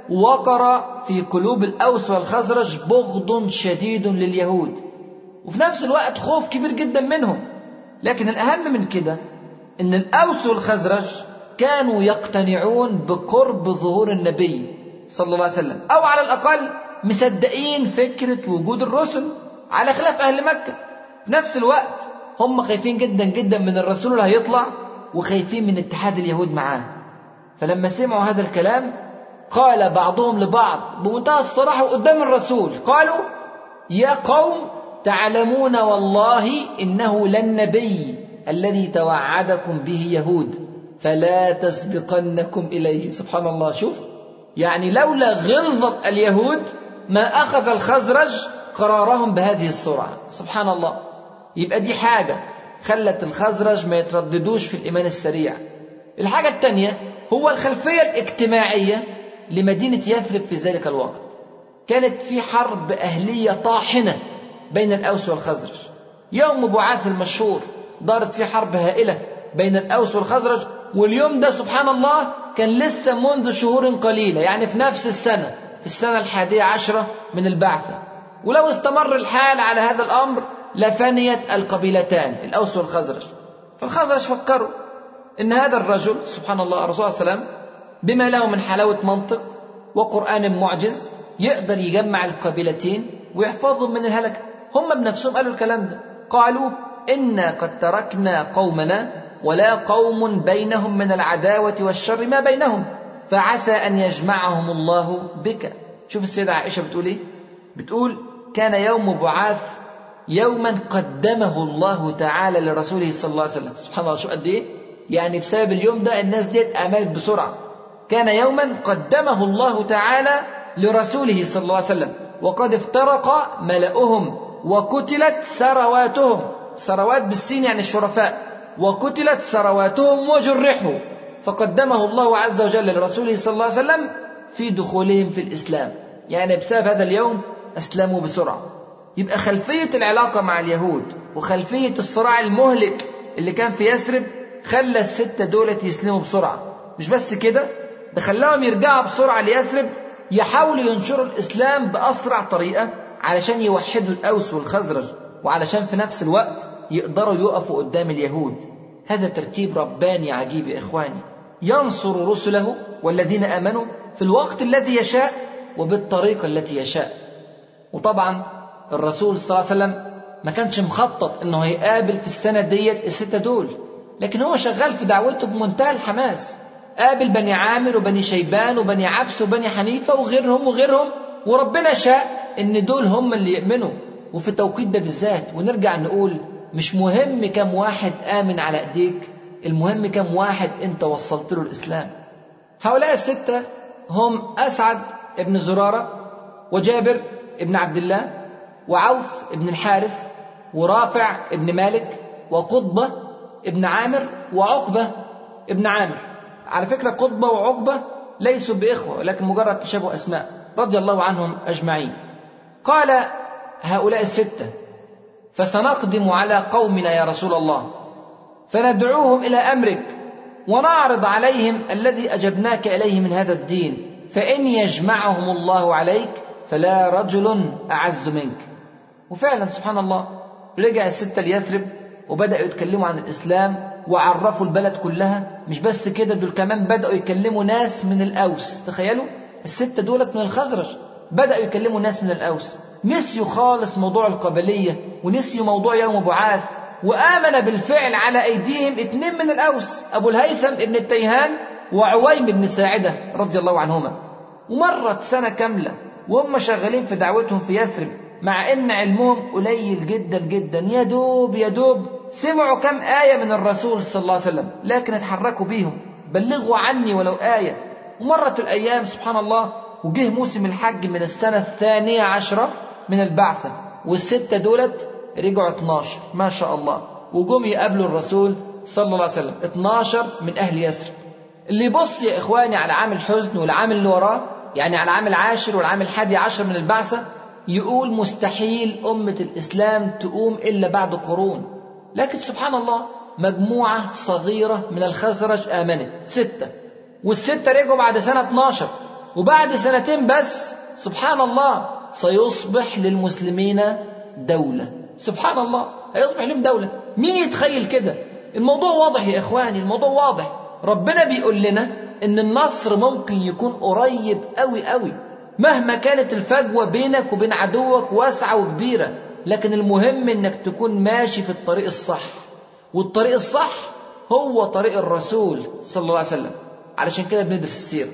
وقر في قلوب الأوس والخزرج بغض شديد لليهود وفي نفس الوقت خوف كبير جدا منهم لكن الأهم من كده إن الأوس والخزرج كانوا يقتنعون بقرب ظهور النبي صلى الله عليه وسلم أو على الأقل مصدقين فكرة وجود الرسل على خلاف أهل مكة في نفس الوقت هم خايفين جدا جدا من الرسول اللي هيطلع وخايفين من اتحاد اليهود معاه فلما سمعوا هذا الكلام قال بعضهم لبعض بمنتهى الصراحة قدام الرسول قالوا يا قوم تعلمون والله إنه للنبي الذي توعدكم به يهود فلا تسبقنكم إليه سبحان الله شوف يعني لولا غلظة اليهود ما أخذ الخزرج قرارهم بهذه السرعة سبحان الله يبقى دي حاجة خلت الخزرج ما يترددوش في الإيمان السريع الحاجة الثانية هو الخلفية الاجتماعية لمدينة يثرب في ذلك الوقت كانت في حرب أهلية طاحنة بين الأوس والخزرج يوم بعاث المشهور دارت في حرب هائلة بين الأوس والخزرج واليوم ده سبحان الله كان لسه منذ شهور قليلة يعني في نفس السنة في السنة الحادية عشرة من البعثة ولو استمر الحال على هذا الأمر لفنيت القبيلتان الأوس والخزرج فالخزرج فكروا إن هذا الرجل سبحان الله الرسول صلى الله عليه وسلم بما له من حلاوة منطق وقرآن معجز يقدر يجمع القبيلتين ويحفظهم من الهلكة هم بنفسهم قالوا الكلام ده قالوا إنا قد تركنا قومنا ولا قوم بينهم من العداوة والشر ما بينهم فعسى أن يجمعهم الله بك شوف السيدة عائشة بتقول إيه بتقول كان يوم بعاث يوما قدمه الله تعالى لرسوله صلى الله عليه وسلم سبحان الله شو قد ايه يعني بسبب اليوم ده الناس ديت امالت بسرعه كان يوما قدمه الله تعالى لرسوله صلى الله عليه وسلم وقد افترق ملأهم وقتلت ثرواتهم ثروات بالسين يعني الشرفاء وقتلت ثرواتهم وجرحوا فقدمه الله عز وجل لرسوله صلى الله عليه وسلم في دخولهم في الإسلام يعني بسبب هذا اليوم أسلموا بسرعة يبقى خلفية العلاقة مع اليهود وخلفية الصراع المهلك اللي كان في يثرب خلى الستة دولة يسلموا بسرعة مش بس كده ده خلاهم يرجعوا بسرعة ليثرب يحاولوا ينشروا الإسلام بأسرع طريقة علشان يوحدوا الأوس والخزرج وعلشان في نفس الوقت يقدروا يقفوا قدام اليهود هذا ترتيب رباني عجيب يا إخواني ينصر رسله والذين آمنوا في الوقت الذي يشاء وبالطريقة التي يشاء وطبعا الرسول صلى الله عليه وسلم ما كانش مخطط انه هيقابل في السنة ديت الستة دول لكن هو شغال في دعوته بمنتهى الحماس قابل بني عامر وبني شيبان وبني عبس وبني حنيفة وغيرهم وغيرهم وربنا شاء ان دول هم اللي يؤمنوا وفي التوقيت ده بالذات ونرجع نقول مش مهم كم واحد آمن على ايديك المهم كم واحد انت وصلت له الاسلام هؤلاء الستة هم أسعد ابن زرارة وجابر ابن عبد الله وعوف ابن الحارث ورافع ابن مالك وقطبة ابن عامر وعقبة ابن عامر على فكرة قطبة وعقبة ليسوا بإخوة ولكن مجرد تشابه أسماء رضي الله عنهم أجمعين قال هؤلاء الستة فسنقدم على قومنا يا رسول الله فندعوهم إلى أمرك ونعرض عليهم الذي أجبناك إليه من هذا الدين فإن يجمعهم الله عليك فلا رجل أعز منك وفعلا سبحان الله رجع الستة ليثرب وبدأوا يتكلموا عن الإسلام وعرفوا البلد كلها مش بس كده دول كمان بدأوا يكلموا ناس من الأوس تخيلوا الستة دولت من الخزرج بدأوا يكلموا ناس من الأوس نسيوا خالص موضوع القبلية ونسيوا موضوع يوم بعاث وآمن بالفعل على أيديهم اثنين من الأوس أبو الهيثم ابن التيهان وعويم بن ساعدة رضي الله عنهما ومرت سنة كاملة وهم شغالين في دعوتهم في يثرب مع ان علمهم قليل جدا جدا يا دوب يا دوب سمعوا كم آية من الرسول صلى الله عليه وسلم لكن اتحركوا بيهم بلغوا عني ولو آية ومرت الأيام سبحان الله وجه موسم الحج من السنة الثانية عشرة من البعثة والستة دولت رجعوا 12 ما شاء الله وجم يقابلوا الرسول صلى الله عليه وسلم 12 من أهل يثرب اللي يبص يا إخواني على عام الحزن والعام اللي وراه يعني على العام العاشر والعام الحادي عشر من البعثة يقول مستحيل أمة الإسلام تقوم إلا بعد قرون لكن سبحان الله مجموعة صغيرة من الخزرج آمنت ستة والستة رجعوا بعد سنة 12 وبعد سنتين بس سبحان الله سيصبح للمسلمين دولة سبحان الله هيصبح لهم دولة مين يتخيل كده الموضوع واضح يا إخواني الموضوع واضح ربنا بيقول لنا إن النصر ممكن يكون قريب قوي قوي مهما كانت الفجوة بينك وبين عدوك واسعة وكبيرة لكن المهم انك تكون ماشي في الطريق الصح والطريق الصح هو طريق الرسول صلى الله عليه وسلم علشان كده بندرس السيرة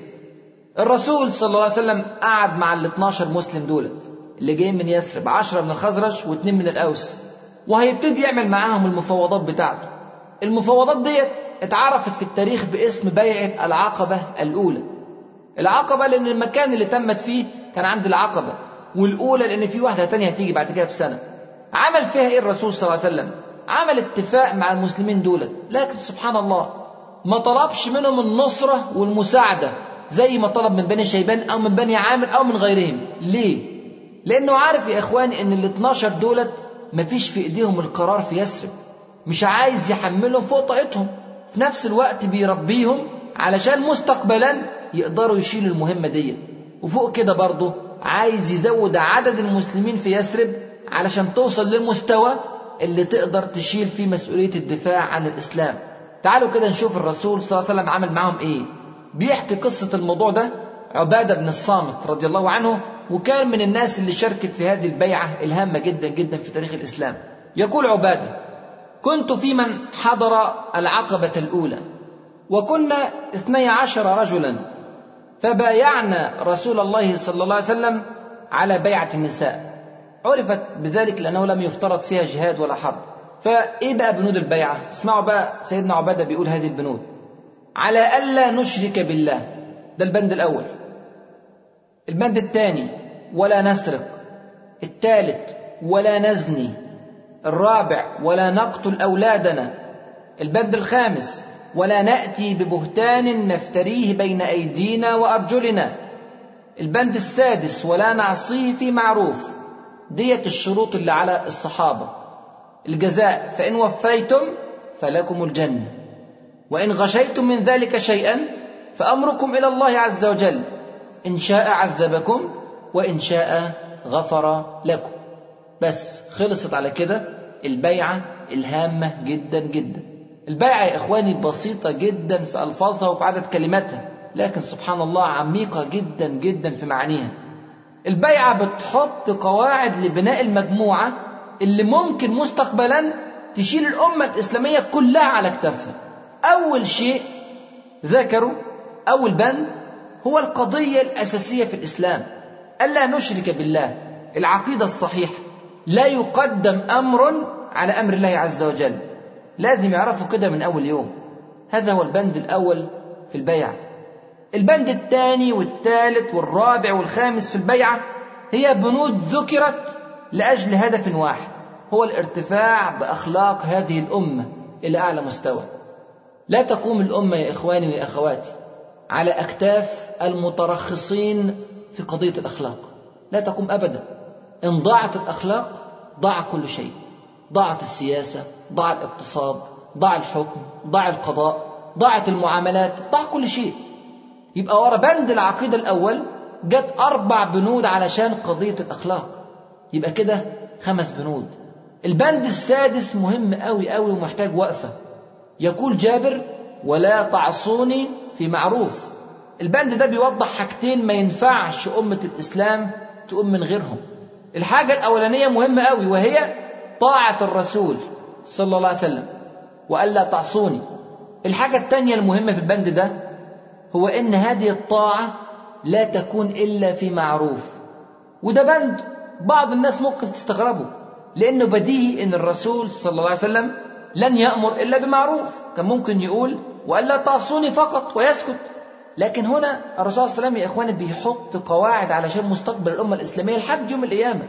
الرسول صلى الله عليه وسلم قعد مع ال 12 مسلم دولت اللي جايين من يثرب 10 من الخزرج واثنين من الأوس وهيبتدي يعمل معاهم المفاوضات بتاعته المفاوضات ديت اتعرفت في التاريخ باسم بيعة العقبة الأولى العقبة لأن المكان اللي تمت فيه كان عند العقبة والأولى لأن في واحدة تانية هتيجي بعد كده بسنة عمل فيها إيه الرسول صلى الله عليه وسلم عمل اتفاق مع المسلمين دولت لكن سبحان الله ما طلبش منهم النصرة والمساعدة زي ما طلب من بني شيبان أو من بني عامر أو من غيرهم ليه؟ لأنه عارف يا إخواني إن ال 12 دولت مفيش في إيديهم القرار في يثرب مش عايز يحملهم فوق طاقتهم في نفس الوقت بيربيهم علشان مستقبلا يقدروا يشيلوا المهمة دي وفوق كده برضه عايز يزود عدد المسلمين في يثرب علشان توصل للمستوى اللي تقدر تشيل فيه مسؤولية الدفاع عن الإسلام تعالوا كده نشوف الرسول صلى الله عليه وسلم عمل معاهم إيه بيحكي قصة الموضوع ده عبادة بن الصامت رضي الله عنه وكان من الناس اللي شاركت في هذه البيعة الهامة جدا جدا في تاريخ الإسلام يقول عبادة كنت في من حضر العقبة الأولى وكنا اثني عشر رجلا فبايعنا رسول الله صلى الله عليه وسلم على بيعة النساء عرفت بذلك لأنه لم يفترض فيها جهاد ولا حرب فإيه بقى بنود البيعة اسمعوا بقى سيدنا عبادة بيقول هذه البنود على ألا نشرك بالله ده البند الأول البند الثاني ولا نسرق الثالث ولا نزني الرابع ولا نقتل أولادنا البند الخامس ولا نأتي ببهتان نفتريه بين أيدينا وأرجلنا البند السادس ولا نعصيه في معروف ديت الشروط اللي على الصحابة الجزاء فإن وفيتم فلكم الجنة وإن غشيتم من ذلك شيئا فأمركم إلى الله عز وجل إن شاء عذبكم وإن شاء غفر لكم بس خلصت على كده البيعة الهامة جدا جدا البيعة يا إخواني بسيطة جدا في ألفاظها وفي عدد كلماتها لكن سبحان الله عميقة جدا جدا في معانيها البيعة بتحط قواعد لبناء المجموعة اللي ممكن مستقبلا تشيل الأمة الإسلامية كلها على كتافها أول شيء ذكروا أول بند هو القضية الأساسية في الإسلام ألا نشرك بالله العقيدة الصحيحة لا يقدم أمر على أمر الله عز وجل لازم يعرفوا كده من أول يوم هذا هو البند الأول في البيعة البند الثاني والثالث والرابع والخامس في البيعة هي بنود ذكرت لأجل هدف واحد هو الارتفاع بأخلاق هذه الأمة إلى أعلى مستوى لا تقوم الأمة يا إخواني ويا أخواتي على أكتاف المترخصين في قضية الأخلاق لا تقوم أبدا إن ضاعت الأخلاق ضاع كل شيء ضاعت السياسة ضاع الاقتصاد ضاع الحكم ضاع القضاء ضاعت المعاملات ضاع كل شيء يبقى ورا بند العقيدة الأول جت أربع بنود علشان قضية الأخلاق يبقى كده خمس بنود البند السادس مهم أوي أوي ومحتاج وقفة يقول جابر ولا تعصوني في معروف البند ده بيوضح حاجتين ما ينفعش أمة الإسلام تقوم من غيرهم الحاجة الأولانية مهمة أوي وهي طاعة الرسول صلى الله عليه وسلم وألا تعصوني الحاجة الثانية المهمة في البند ده هو إن هذه الطاعة لا تكون إلا في معروف وده بند بعض الناس ممكن تستغربه لأنه بديهي إن الرسول صلى الله عليه وسلم لن يأمر إلا بمعروف كان ممكن يقول وألا تعصوني فقط ويسكت لكن هنا الرسول صلى الله عليه وسلم يا إخواني بيحط قواعد علشان مستقبل الأمة الإسلامية لحد يوم القيامة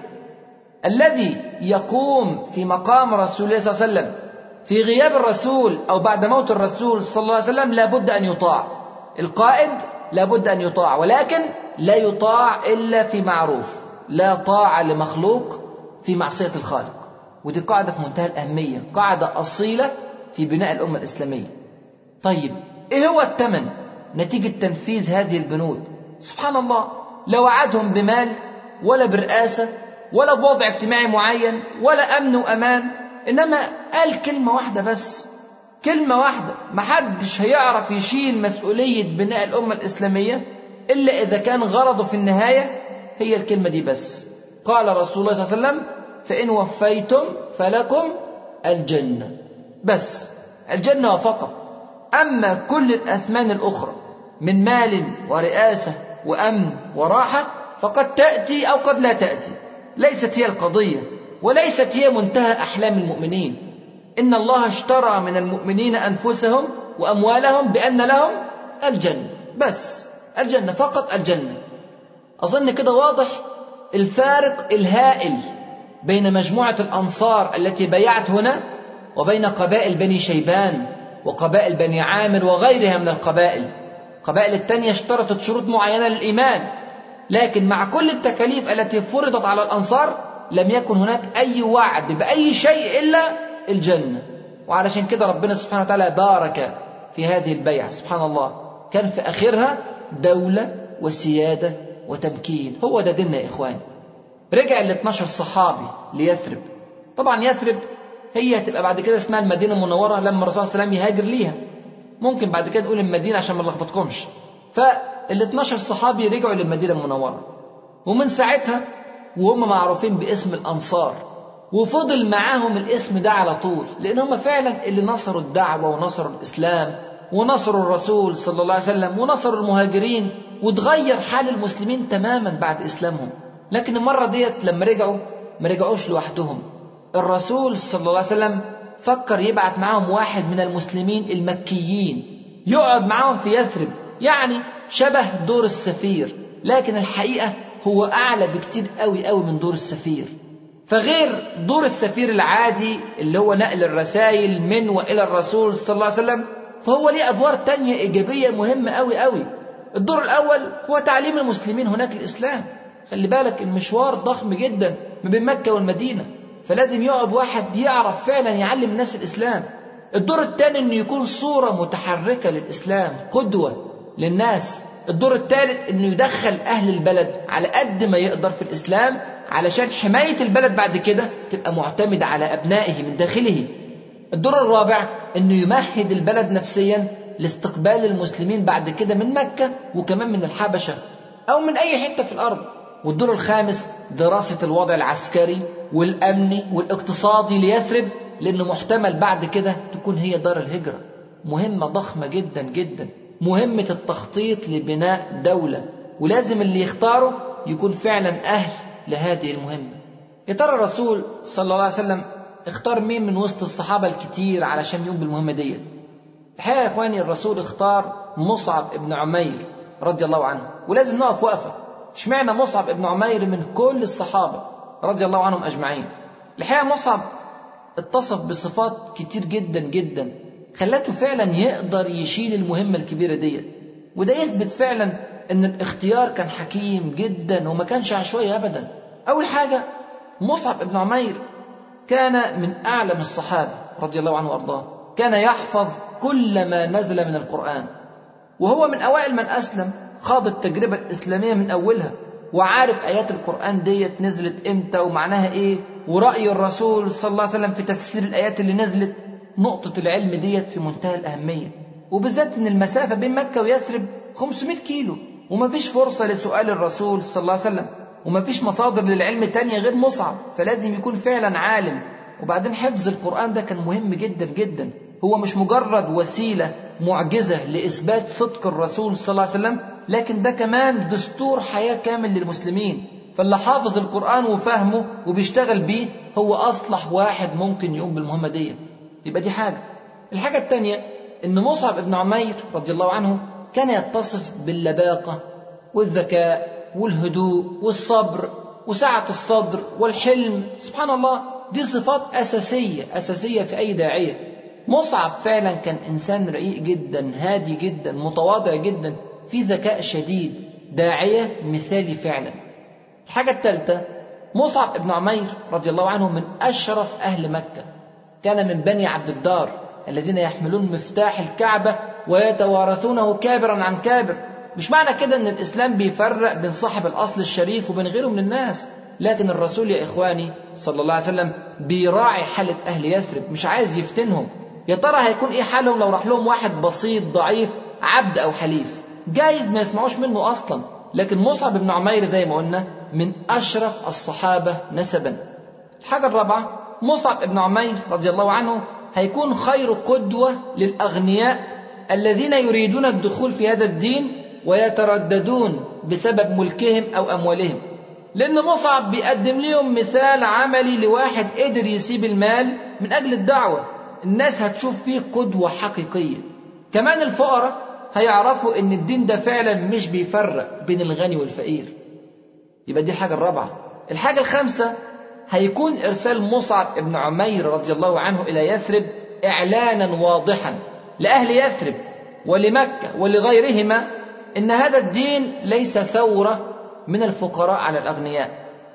الذي يقوم في مقام رسول الله صلى الله عليه وسلم في غياب الرسول أو بعد موت الرسول صلى الله عليه وسلم لابد أن يطاع القائد لابد أن يطاع ولكن لا يطاع إلا في معروف لا طاعة لمخلوق في معصية الخالق ودي قاعدة في منتهى الأهمية قاعدة أصيلة في بناء الأمة الإسلامية طيب إيه هو الثمن نتيجة تنفيذ هذه البنود سبحان الله لا وعدهم بمال ولا برئاسة ولا بوضع اجتماعي معين ولا أمن وأمان إنما قال كلمة واحدة بس كلمة واحدة محدش هيعرف يشيل مسؤولية بناء الأمة الإسلامية إلا إذا كان غرضه في النهاية هي الكلمة دي بس قال رسول الله صلى الله عليه وسلم فإن وفيتم فلكم الجنة بس الجنة فقط أما كل الأثمان الأخرى من مال ورئاسة وأمن وراحة فقد تأتي أو قد لا تأتي ليست هي القضية وليست هي منتهى أحلام المؤمنين إن الله اشترى من المؤمنين أنفسهم وأموالهم بأن لهم الجنة بس الجنة فقط الجنة أظن كده واضح الفارق الهائل بين مجموعة الأنصار التي بيعت هنا وبين قبائل بني شيبان وقبائل بني عامر وغيرها من القبائل قبائل التانية اشترطت شروط معينة للإيمان لكن مع كل التكاليف التي فرضت على الأنصار لم يكن هناك أي وعد بأي شيء إلا الجنة وعلشان كده ربنا سبحانه وتعالى بارك في هذه البيعة سبحان الله كان في آخرها دولة وسيادة وتمكين هو ده ديننا يا إخواني رجع ال 12 صحابي ليثرب طبعا يثرب هي هتبقى بعد كده اسمها المدينة المنورة لما الرسول صلى الله عليه وسلم يهاجر ليها ممكن بعد كده نقول المدينة عشان ما نلخبطكمش فال 12 صحابي رجعوا للمدينة المنورة ومن ساعتها وهم معروفين باسم الأنصار وفضل معاهم الاسم ده على طول لأن هم فعلا اللي نصروا الدعوة ونصروا الإسلام ونصروا الرسول صلى الله عليه وسلم ونصروا المهاجرين وتغير حال المسلمين تماما بعد إسلامهم لكن المرة ديت لما رجعوا ما رجعوش لوحدهم الرسول صلى الله عليه وسلم فكر يبعت معاهم واحد من المسلمين المكيين يقعد معاهم في يثرب يعني شبه دور السفير لكن الحقيقة هو أعلى بكتير قوي قوي من دور السفير فغير دور السفير العادي اللي هو نقل الرسائل من وإلى الرسول صلى الله عليه وسلم فهو ليه أدوار تانية إيجابية مهمة قوي قوي الدور الأول هو تعليم المسلمين هناك الإسلام خلي بالك المشوار ضخم جدا ما بين مكة والمدينة فلازم يقعد واحد يعرف فعلا يعلم الناس الإسلام الدور الثاني انه يكون صورة متحركة للإسلام قدوة للناس الدور الثالث انه يدخل اهل البلد على قد ما يقدر في الاسلام علشان حماية البلد بعد كده تبقى معتمدة على ابنائه من داخله الدور الرابع انه يمهد البلد نفسيا لاستقبال المسلمين بعد كده من مكة وكمان من الحبشة او من اي حتة في الارض والدور الخامس دراسة الوضع العسكري والامني والاقتصادي ليثرب لانه محتمل بعد كده تكون هي دار الهجرة مهمة ضخمة جدا جدا مهمة التخطيط لبناء دولة ولازم اللي يختاره يكون فعلا أهل لهذه المهمة يا ترى الرسول صلى الله عليه وسلم اختار مين من وسط الصحابة الكتير علشان يقوم بالمهمة ديت الحقيقة يا إخواني الرسول اختار مصعب ابن عمير رضي الله عنه ولازم نقف وقفة اشمعنى مصعب ابن عمير من كل الصحابة رضي الله عنهم أجمعين الحقيقة مصعب اتصف بصفات كتير جدا جدا خلته فعلا يقدر يشيل المهمة الكبيرة ديت وده يثبت فعلا ان الاختيار كان حكيم جدا وما كانش عشوائي ابدا اول حاجة مصعب ابن عمير كان من اعلم الصحابة رضي الله عنه وارضاه كان يحفظ كل ما نزل من القرآن وهو من اوائل من اسلم خاض التجربة الاسلامية من اولها وعارف ايات القرآن ديت نزلت امتى ومعناها ايه ورأي الرسول صلى الله عليه وسلم في تفسير الايات اللي نزلت نقطة العلم ديت في منتهى الأهمية وبالذات إن المسافة بين مكة ويثرب 500 كيلو ومفيش فرصة لسؤال الرسول صلى الله عليه وسلم ومفيش مصادر للعلم تانية غير مصعب فلازم يكون فعلا عالم وبعدين حفظ القرآن ده كان مهم جدا جدا هو مش مجرد وسيلة معجزة لإثبات صدق الرسول صلى الله عليه وسلم لكن ده كمان دستور حياة كامل للمسلمين فاللي حافظ القرآن وفهمه وبيشتغل بيه هو أصلح واحد ممكن يقوم بالمهمة ديت يبقى دي حاجة الحاجة الثانية إن مصعب بن عمير رضي الله عنه كان يتصف باللباقة والذكاء والهدوء والصبر وسعة الصدر والحلم سبحان الله دي صفات أساسية أساسية في أي داعية مصعب فعلا كان إنسان رقيق جدا هادي جدا متواضع جدا في ذكاء شديد داعية مثالي فعلا الحاجة الثالثة مصعب بن عمير رضي الله عنه من أشرف أهل مكة كان من بني عبد الدار الذين يحملون مفتاح الكعبة ويتوارثونه كابرا عن كابر مش معنى كده ان الاسلام بيفرق بين صاحب الاصل الشريف وبين غيره من الناس لكن الرسول يا اخواني صلى الله عليه وسلم بيراعي حالة اهل يثرب مش عايز يفتنهم يا ترى هيكون ايه حالهم لو راح لهم واحد بسيط ضعيف عبد او حليف جايز ما يسمعوش منه اصلا لكن مصعب بن عمير زي ما قلنا من اشرف الصحابة نسبا الحاجة الرابعة مصعب بن عمير رضي الله عنه هيكون خير قدوة للأغنياء الذين يريدون الدخول في هذا الدين ويترددون بسبب ملكهم أو أموالهم لأن مصعب بيقدم لهم مثال عملي لواحد قدر يسيب المال من أجل الدعوة الناس هتشوف فيه قدوة حقيقية كمان الفقراء هيعرفوا ان الدين ده فعلا مش بيفرق بين الغني والفقير يبقى دي الحاجة الرابعة الحاجة الخامسة هيكون إرسال مصعب بن عمير رضي الله عنه إلى يثرب إعلانا واضحا لأهل يثرب ولمكة ولغيرهما إن هذا الدين ليس ثورة من الفقراء على الأغنياء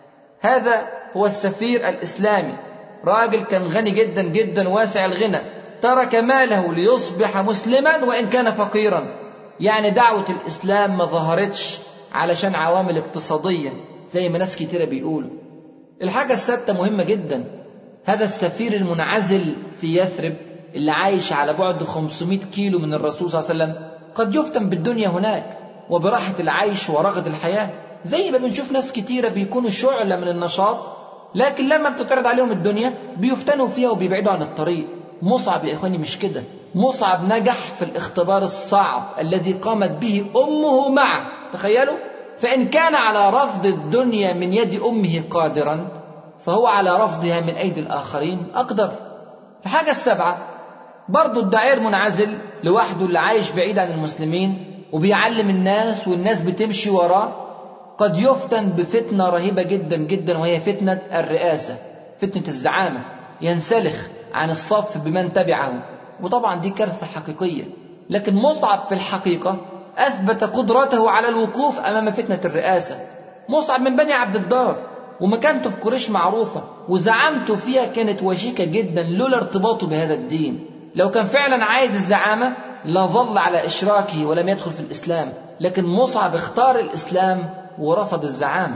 هذا هو السفير الإسلامي راجل كان غني جدا جدا واسع الغنى ترك ماله ليصبح مسلما وإن كان فقيرا يعني دعوة الإسلام ما ظهرتش علشان عوامل اقتصادية زي ما ناس كتيرة بيقولوا الحاجة السادسة مهمة جدا هذا السفير المنعزل في يثرب اللي عايش على بعد 500 كيلو من الرسول صلى الله عليه وسلم قد يفتن بالدنيا هناك وبراحة العيش ورغد الحياة زي ما بنشوف ناس كتيرة بيكونوا شعلة من النشاط لكن لما بتتعرض عليهم الدنيا بيفتنوا فيها وبيبعدوا عن الطريق مصعب يا إخواني مش كده مصعب نجح في الاختبار الصعب الذي قامت به أمه معه تخيلوا فإن كان على رفض الدنيا من يد أمه قادرا فهو على رفضها من أيدي الآخرين أقدر الحاجة السابعة برضو الدعير منعزل لوحده اللي عايش بعيد عن المسلمين وبيعلم الناس والناس بتمشي وراه قد يفتن بفتنة رهيبة جدا جدا وهي فتنة الرئاسة فتنة الزعامة ينسلخ عن الصف بمن تبعه وطبعا دي كارثة حقيقية لكن مصعب في الحقيقة أثبت قدرته على الوقوف أمام فتنة الرئاسة مصعب من بني عبد الدار ومكانته في قريش معروفة وزعامته فيها كانت وشيكة جدا لولا ارتباطه بهذا الدين لو كان فعلا عايز الزعامة لظل على إشراكه ولم يدخل في الإسلام لكن مصعب اختار الإسلام ورفض الزعامة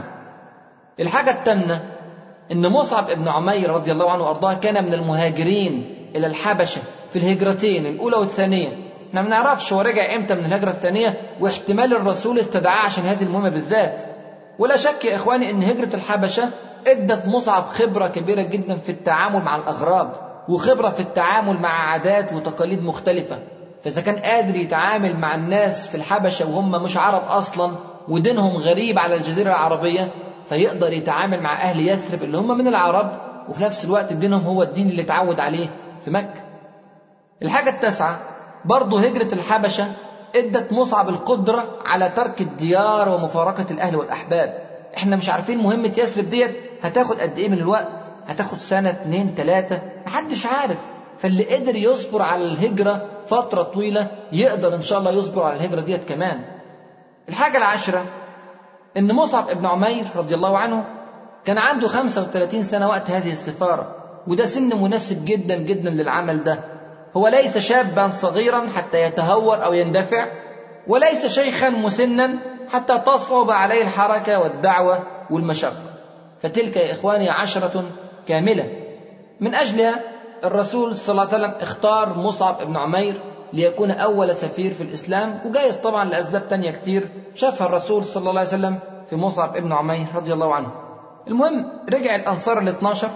الحاجة الثامنة إن مصعب ابن عمير رضي الله عنه وأرضاه كان من المهاجرين إلى الحبشة في الهجرتين الأولى والثانية احنا ما نعرفش هو رجع امتى من الهجرة الثانية واحتمال الرسول استدعاه عشان هذه المهمة بالذات ولا شك يا إخواني أن هجرة الحبشة ادت مصعب خبرة كبيرة جدا في التعامل مع الأغراب وخبرة في التعامل مع عادات وتقاليد مختلفة فإذا كان قادر يتعامل مع الناس في الحبشة وهم مش عرب أصلا ودينهم غريب على الجزيرة العربية فيقدر يتعامل مع أهل يثرب اللي هم من العرب وفي نفس الوقت دينهم هو الدين اللي اتعود عليه في مكة الحاجة التاسعة برضه هجرة الحبشة ادت مصعب القدرة على ترك الديار ومفارقة الأهل والأحباب احنا مش عارفين مهمة يثرب ديت هتاخد قد ايه من الوقت هتاخد سنة اتنين تلاتة محدش عارف فاللي قدر يصبر على الهجرة فترة طويلة يقدر إن شاء الله يصبر على الهجرة ديت كمان الحاجة العاشرة إن مصعب ابن عمير رضي الله عنه كان عنده 35 سنة وقت هذه السفارة وده سن مناسب جدا جدا للعمل ده هو ليس شابا صغيرا حتى يتهور أو يندفع وليس شيخا مسنا حتى تصعب عليه الحركة والدعوة والمشقة فتلك يا إخواني عشرة كاملة من أجلها الرسول صلى الله عليه وسلم اختار مصعب بن عمير ليكون أول سفير في الإسلام وجايز طبعا لأسباب تانية كتير شافها الرسول صلى الله عليه وسلم في مصعب بن عمير رضي الله عنه المهم رجع الأنصار ال 12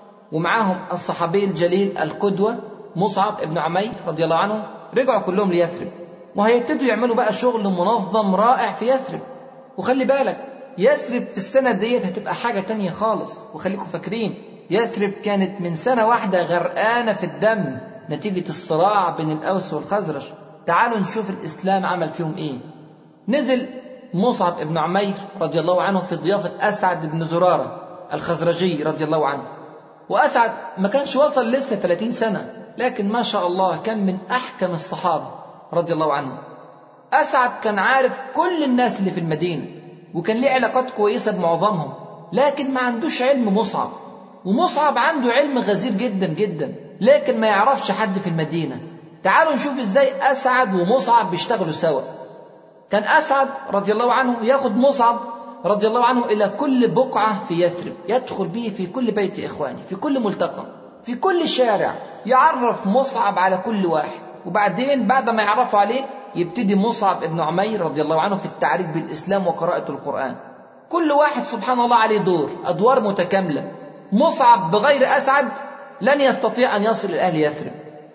ومعاهم الصحابي الجليل القدوة مصعب بن عمير رضي الله عنه رجعوا كلهم ليثرب وهيبتدوا يعملوا بقى شغل منظم رائع في يثرب وخلي بالك يثرب في السنة ديت هتبقى حاجة تانية خالص وخليكم فاكرين يثرب كانت من سنة واحدة غرقانة في الدم نتيجة الصراع بين الأوس والخزرج تعالوا نشوف الإسلام عمل فيهم إيه نزل مصعب بن عمير رضي الله عنه في ضيافة أسعد بن زرارة الخزرجي رضي الله عنه وأسعد ما كانش وصل لسه 30 سنة لكن ما شاء الله كان من أحكم الصحابة رضي الله عنه أسعد كان عارف كل الناس اللي في المدينة وكان ليه علاقات كويسة بمعظمهم لكن ما عندوش علم مصعب ومصعب عنده علم غزير جدا جدا لكن ما يعرفش حد في المدينة تعالوا نشوف ازاي أسعد ومصعب بيشتغلوا سوا كان أسعد رضي الله عنه ياخد مصعب رضي الله عنه إلى كل بقعة في يثرب يدخل به في كل بيت إخواني في كل ملتقى في كل شارع يعرف مصعب على كل واحد وبعدين بعد ما يعرفوا عليه يبتدي مصعب ابن عمير رضي الله عنه في التعريف بالإسلام وقراءة القرآن كل واحد سبحان الله عليه دور أدوار متكاملة مصعب بغير أسعد لن يستطيع أن يصل إلى أهل يثرب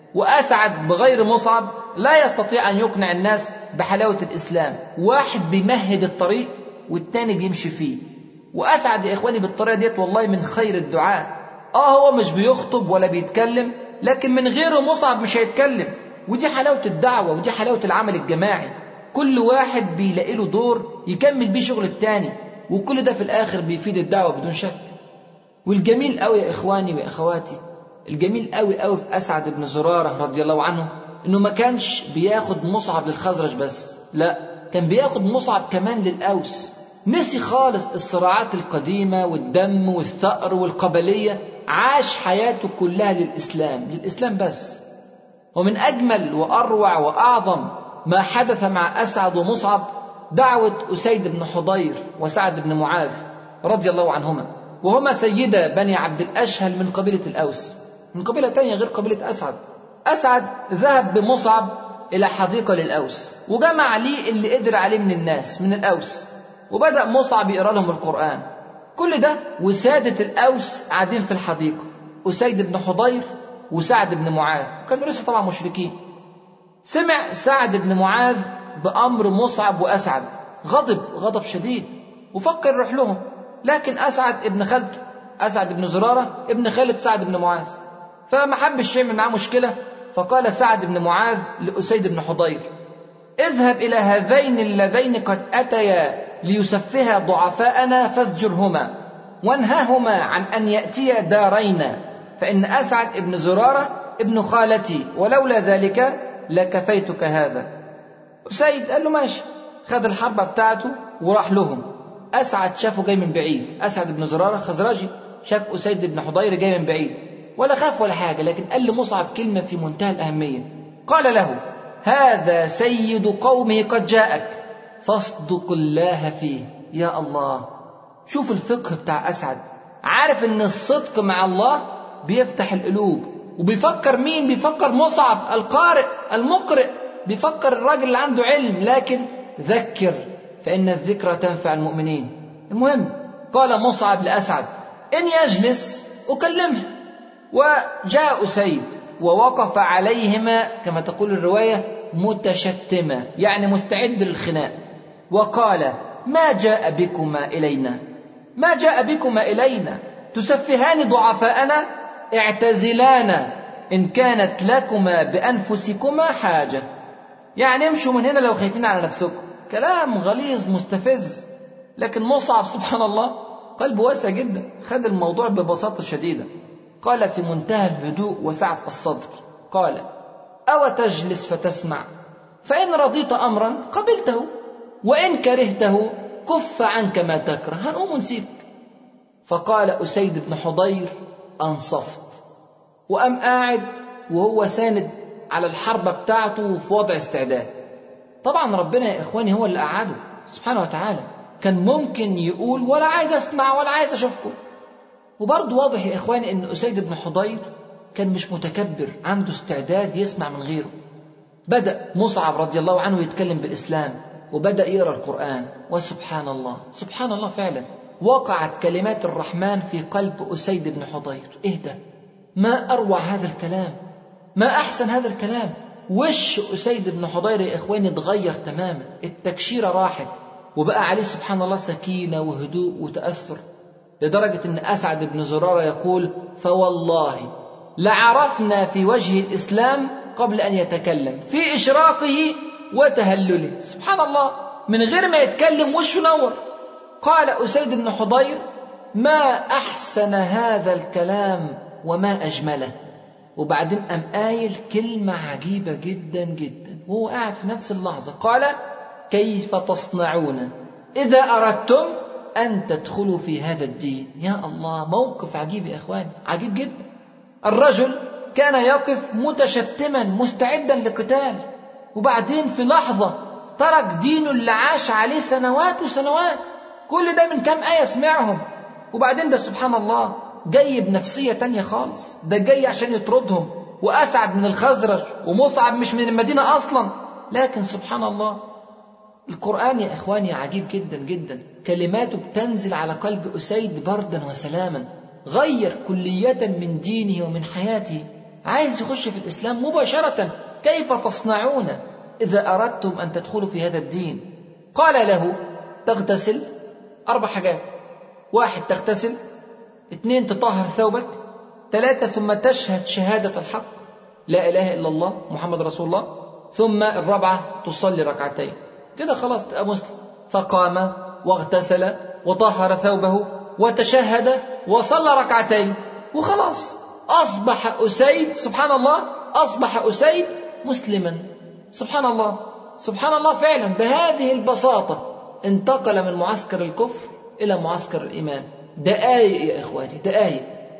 وأسعد بغير مصعب لا يستطيع أن يقنع الناس بحلاوة الإسلام واحد بيمهد الطريق والتاني بيمشي فيه وأسعد يا إخواني بالطريقة ديت والله من خير الدعاء آه هو مش بيخطب ولا بيتكلم لكن من غيره مصعب مش هيتكلم ودي حلاوة الدعوة ودي حلاوة العمل الجماعي كل واحد بيلاقي له دور يكمل بيه شغل التاني وكل ده في الآخر بيفيد الدعوة بدون شك والجميل قوي يا إخواني وأخواتي الجميل قوي قوي في أسعد بن زرارة رضي الله عنه إنه ما كانش بياخد مصعب للخزرج بس لا كان بياخد مصعب كمان للأوس نسي خالص الصراعات القديمة والدم والثأر والقبلية عاش حياته كلها للإسلام للإسلام بس ومن أجمل وأروع وأعظم ما حدث مع أسعد ومصعب دعوة أسيد بن حضير وسعد بن معاذ رضي الله عنهما وهما سيدا بني عبد الأشهل من قبيلة الأوس من قبيلة تانية غير قبيلة أسعد أسعد ذهب بمصعب إلى حديقة للأوس وجمع ليه اللي قدر عليه من الناس من الأوس وبدأ مصعب يقرأ لهم القرآن كل ده وسادة الأوس قاعدين في الحديقة أسيد بن حضير وسعد بن معاذ كانوا لسه طبعا مشركين سمع سعد بن معاذ بأمر مصعب وأسعد غضب غضب شديد وفكر يروح لهم لكن أسعد ابن خالته أسعد بن زرارة ابن خالد سعد بن معاذ فما حبش يعمل معاه مشكلة فقال سعد بن معاذ لأسيد بن حضير اذهب إلى هذين اللذين قد أتيا ليسفها ضعفاءنا فازجرهما وانهاهما عن أن يأتيا دارينا فإن أسعد ابن زرارة ابن خالتي ولولا ذلك لكفيتك هذا أسيد قال له ماشي خد الحربة بتاعته وراح لهم أسعد شافه جاي من بعيد أسعد بن زرارة خزرجي شاف أسيد بن حضير جاي من بعيد ولا خاف ولا حاجة لكن قال لمصعب كلمة في منتهى الأهمية قال له هذا سيد قومه قد جاءك فاصدق الله فيه يا الله شوف الفقه بتاع أسعد عارف ان الصدق مع الله بيفتح القلوب وبيفكر مين بيفكر مصعب القارئ المقرئ بيفكر الراجل اللي عنده علم لكن ذكر فإن الذكرى تنفع المؤمنين المهم قال مصعب لأسعد إن يجلس أكلمه وجاء أسيد ووقف عليهما كما تقول الرواية متشتما يعني مستعد للخناق وقال ما جاء بكما إلينا ما جاء بكما إلينا تسفهان ضعفاءنا اعتزلانا إن كانت لكما بأنفسكما حاجة يعني امشوا من هنا لو خايفين على نفسكم كلام غليظ مستفز لكن مصعب سبحان الله قلبه واسع جدا خد الموضوع ببساطة شديدة قال في منتهى الهدوء وسعة الصدر قال أو تجلس فتسمع فإن رضيت أمرا قبلته وإن كرهته كف عنك ما تكره هنقوم ونسيبك فقال أسيد بن حضير أنصفت وقام قاعد وهو ساند على الحربة بتاعته وفي وضع استعداد طبعا ربنا يا إخواني هو اللي قعده سبحانه وتعالى كان ممكن يقول ولا عايز أسمع ولا عايز أشوفكم وبرضه واضح يا إخواني أن أسيد بن حضير كان مش متكبر عنده استعداد يسمع من غيره بدأ مصعب رضي الله عنه يتكلم بالإسلام وبدأ يقرأ القرآن وسبحان الله سبحان الله فعلا وقعت كلمات الرحمن في قلب أسيد بن حضير إيه ده ما أروع هذا الكلام ما أحسن هذا الكلام وش أسيد بن حضير يا إخواني اتغير تماما التكشيرة راحت وبقى عليه سبحان الله سكينة وهدوء وتأثر لدرجة أن أسعد بن زرارة يقول فوالله لعرفنا في وجه الإسلام قبل أن يتكلم في إشراقه وتهلله سبحان الله من غير ما يتكلم وشه نور قال أسيد بن حضير ما أحسن هذا الكلام وما أجمله وبعدين قام قايل كلمة عجيبة جدا جدا وهو قاعد في نفس اللحظة قال كيف تصنعون إذا أردتم أن تدخلوا في هذا الدين يا الله موقف عجيب يا إخواني عجيب جدا الرجل كان يقف متشتما مستعدا لقتال وبعدين في لحظة ترك دينه اللي عاش عليه سنوات وسنوات كل ده من كام آية سمعهم وبعدين ده سبحان الله جاي بنفسية تانية خالص ده جاي عشان يطردهم وأسعد من الخزرج ومصعب مش من المدينة أصلا لكن سبحان الله القرآن يا إخواني عجيب جدا جدا كلماته بتنزل على قلب أسيد بردا وسلاما غير كلية من دينه ومن حياته عايز يخش في الإسلام مباشرة كيف تصنعون إذا أردتم أن تدخلوا في هذا الدين قال له تغتسل أربع حاجات واحد تغتسل اثنين تطهر ثوبك ثلاثة ثم تشهد شهادة الحق لا إله إلا الله محمد رسول الله ثم الرابعة تصلي ركعتين كده خلاص تبقى مسلم فقام واغتسل وطهر ثوبه وتشهد وصلى ركعتين وخلاص أصبح أسيد سبحان الله أصبح أسيد مسلما سبحان الله سبحان الله فعلا بهذه البساطة انتقل من معسكر الكفر إلى معسكر الإيمان دقايق يا إخواني دقايق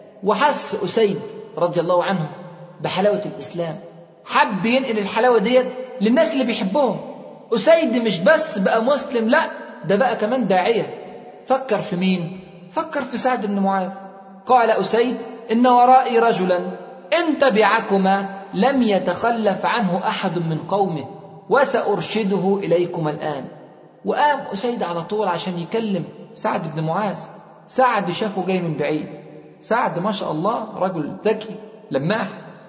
وحس أسيد رضي الله عنه بحلاوة الإسلام حب ينقل الحلاوة ديت للناس اللي بيحبهم أسيد مش بس بقى مسلم لا ده بقى كمان داعية فكر في مين فكر في سعد بن معاذ قال أسيد إن ورائي رجلا إن تبعكما لم يتخلف عنه أحد من قومه وسأرشده إليكما الآن وقام أسيد على طول عشان يكلم سعد بن معاذ سعد شافه جاي من بعيد سعد ما شاء الله رجل ذكي لماح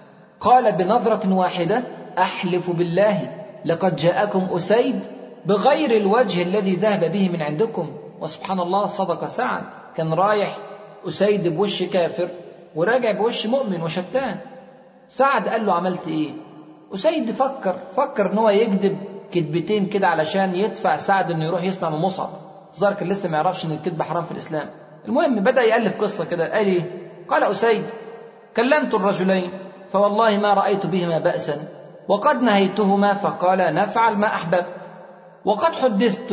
قال بنظرة واحدة أحلف بالله لقد جاءكم أسيد بغير الوجه الذي ذهب به من عندكم وسبحان الله صدق سعد كان رايح أسيد بوش كافر وراجع بوش مؤمن وشتان سعد قال له عملت ايه أسيد فكر فكر ان هو يكذب كذبتين كده علشان يدفع سعد انه يروح يسمع من مصعب ظهر كان لسه ما يعرفش ان الكذب حرام في الاسلام المهم بدا يالف قصه كده قال ايه قال اسيد كلمت الرجلين فوالله ما رايت بهما باسا وقد نهيتهما فقال نفعل ما احببت وقد حدثت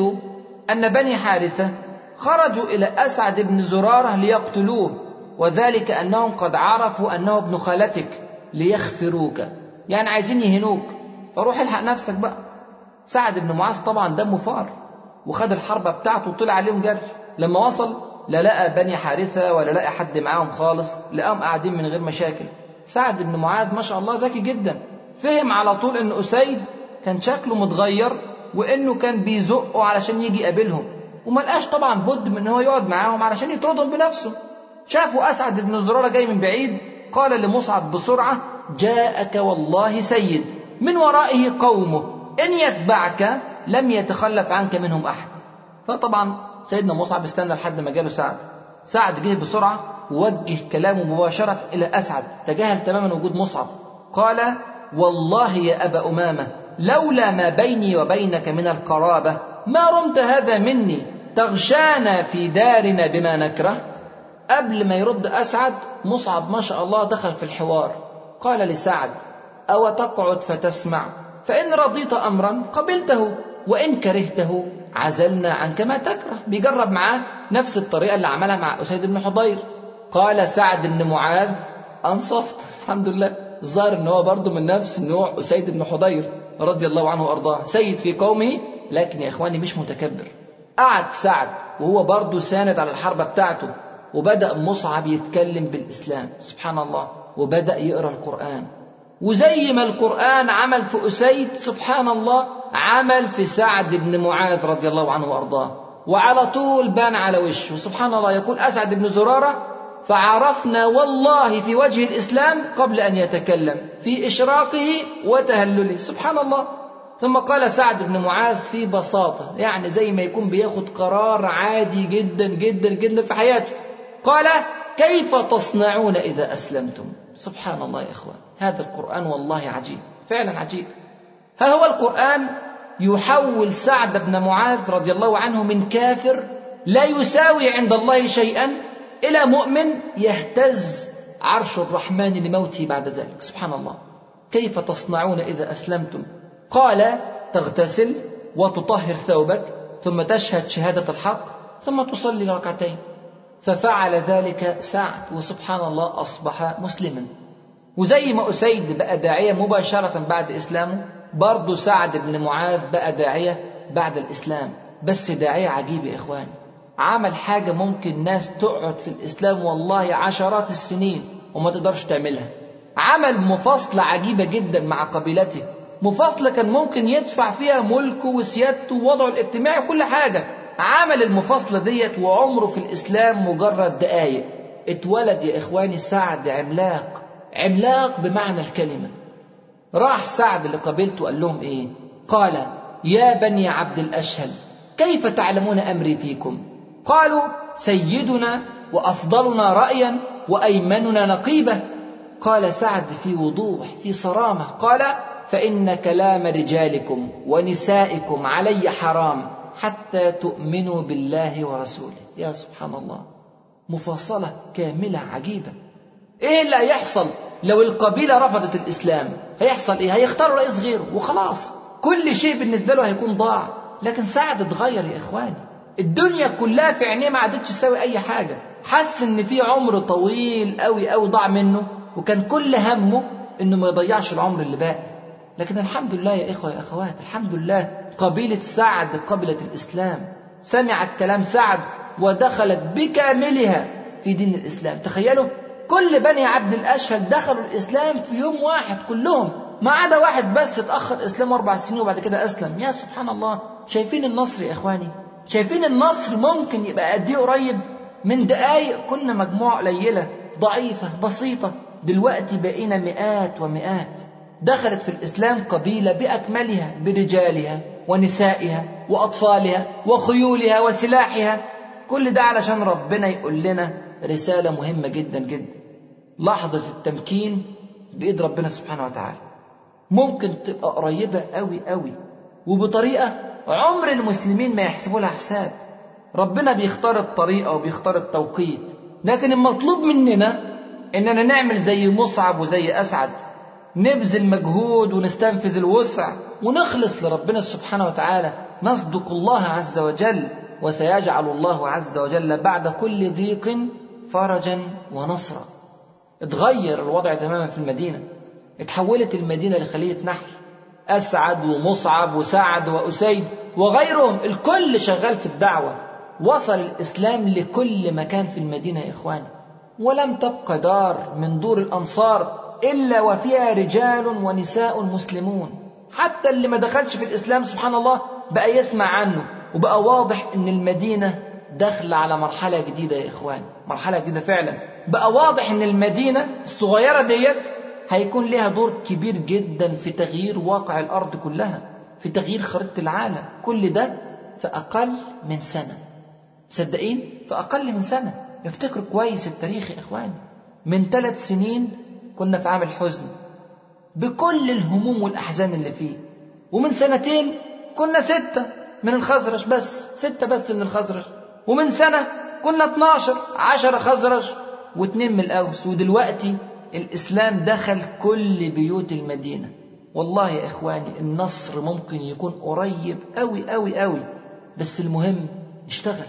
ان بني حارثه خرجوا الى اسعد بن زراره ليقتلوه وذلك انهم قد عرفوا انه ابن خالتك ليخفروك يعني عايزين يهنوك فروح الحق نفسك بقى سعد بن معاذ طبعا دمه فار وخد الحربة بتاعته وطلع عليهم جري لما وصل لا لقى بني حارثة ولا لقى حد معاهم خالص لقاهم قاعدين من غير مشاكل سعد بن معاذ ما شاء الله ذكي جدا فهم على طول ان أسيد كان شكله متغير وانه كان بيزقه علشان يجي يقابلهم وما لقاش طبعا بد من ان هو يقعد معاهم علشان يطردهم بنفسه شافوا اسعد بن زراره جاي من بعيد قال لمصعب بسرعه جاءك والله سيد من ورائه قومه ان يتبعك لم يتخلف عنك منهم احد فطبعا سيدنا مصعب استنى لحد ما جاله سعد سعد جه بسرعه ووجه كلامه مباشره الى اسعد تجاهل تماما وجود مصعب قال والله يا ابا امامه لولا ما بيني وبينك من القرابه ما رمت هذا مني تغشانا في دارنا بما نكره قبل ما يرد أسعد مصعب ما شاء الله دخل في الحوار قال لسعد أو تقعد فتسمع فإن رضيت أمرا قبلته وإن كرهته عزلنا عنك ما تكره بيجرب معاه نفس الطريقة اللي عملها مع أسيد بن حضير قال سعد بن معاذ أنصفت الحمد لله الظاهر ان هو برضه من نفس نوع أسيد بن حضير رضي الله عنه وأرضاه سيد في قومه لكن يا إخواني مش متكبر قعد سعد وهو برضه ساند على الحربة بتاعته وبدأ مصعب يتكلم بالإسلام سبحان الله وبدأ يقرأ القرآن وزي ما القرآن عمل في أسيد سبحان الله عمل في سعد بن معاذ رضي الله عنه وأرضاه وعلى طول بان على وشه سبحان الله يقول أسعد بن زرارة فعرفنا والله في وجه الإسلام قبل أن يتكلم في إشراقه وتهلله سبحان الله ثم قال سعد بن معاذ في بساطة يعني زي ما يكون بياخد قرار عادي جدا جدا جدا في حياته قال كيف تصنعون إذا أسلمتم سبحان الله يا إخوان هذا القرآن والله عجيب فعلا عجيب ها هو القرآن يحول سعد بن معاذ رضي الله عنه من كافر لا يساوي عند الله شيئا إلى مؤمن يهتز عرش الرحمن لموته بعد ذلك سبحان الله كيف تصنعون إذا أسلمتم قال تغتسل وتطهر ثوبك ثم تشهد شهادة الحق ثم تصلي ركعتين ففعل ذلك سعد وسبحان الله أصبح مسلما وزي ما أسيد بقى داعية مباشرة بعد إسلامه برضه سعد بن معاذ بقى داعية بعد الإسلام بس داعية عجيب يا إخواني عمل حاجة ممكن ناس تقعد في الإسلام والله عشرات السنين وما تقدرش تعملها عمل مفاصلة عجيبة جدا مع قبيلته مفاصلة كان ممكن يدفع فيها ملكه وسيادته ووضعه الاجتماعي وكل حاجة عمل المفاصلة ديت وعمره في الإسلام مجرد دقايق اتولد يا إخواني سعد عملاق عملاق بمعنى الكلمة راح سعد لقبيلته قال لهم إيه قال يا بني عبد الأشهل كيف تعلمون أمري فيكم قالوا سيدنا وأفضلنا رأيا وأيمننا نقيبة قال سعد في وضوح في صرامة قال فإن كلام رجالكم ونسائكم علي حرام حتى تؤمنوا بالله ورسوله يا سبحان الله مفاصلة كاملة عجيبة ايه اللي هيحصل لو القبيلة رفضت الإسلام هيحصل ايه هيختاروا رئيس غيره وخلاص كل شيء بالنسبة له هيكون ضاع لكن سعد اتغير يا إخواني الدنيا كلها في عينيه ما عادتش تساوي أي حاجة حس إن في عمر طويل أوي أوي ضاع منه وكان كل همه إنه ما يضيعش العمر اللي باقي لكن الحمد لله يا إخوة يا أخوات الحمد لله قبيلة سعد قبلة الإسلام سمعت كلام سعد ودخلت بكاملها في دين الإسلام تخيلوا كل بني عبد الأشهل دخلوا الإسلام في يوم واحد كلهم ما عدا واحد بس اتأخر إسلام أربع سنين وبعد كده أسلم يا سبحان الله شايفين النصر يا إخواني شايفين النصر ممكن يبقى قد إيه قريب من دقايق كنا مجموعة قليلة ضعيفة بسيطة دلوقتي بقينا مئات ومئات دخلت في الإسلام قبيلة بأكملها برجالها ونسائها وأطفالها وخيولها وسلاحها كل ده علشان ربنا يقول لنا رسالة مهمة جدا جدا لحظة التمكين بإيد ربنا سبحانه وتعالى ممكن تبقى قريبة قوي قوي وبطريقة عمر المسلمين ما يحسبوا لها حساب ربنا بيختار الطريقة وبيختار التوقيت لكن المطلوب مننا إننا نعمل زي مصعب وزي أسعد نبذل مجهود ونستنفذ الوسع ونخلص لربنا سبحانه وتعالى نصدق الله عز وجل وسيجعل الله عز وجل بعد كل ضيق فرجا ونصرا اتغير الوضع تماما في المدينة اتحولت المدينة لخلية نحل أسعد ومصعب وسعد وأسيد وغيرهم الكل شغال في الدعوة وصل الإسلام لكل مكان في المدينة يا إخواني ولم تبق دار من دور الأنصار إلا وفيها رجال ونساء مسلمون حتى اللي ما دخلش في الإسلام سبحان الله بقى يسمع عنه وبقى واضح إن المدينة داخلة على مرحلة جديدة يا إخواني مرحلة جديدة فعلا بقى واضح إن المدينة الصغيرة ديت هيكون لها دور كبير جدا في تغيير واقع الأرض كلها في تغيير خريطة العالم كل ده في أقل من سنة صدقين في أقل من سنة افتكروا كويس التاريخ يا إخواني من ثلاث سنين كنا في عام الحزن بكل الهموم والأحزان اللي فيه ومن سنتين كنا ستة من الخزرج بس ستة بس من الخزرج ومن سنة كنا 12 عشرة خزرج واثنين من الأوس ودلوقتي الإسلام دخل كل بيوت المدينة والله يا إخواني النصر ممكن يكون قريب أوي أوي أوي بس المهم اشتغل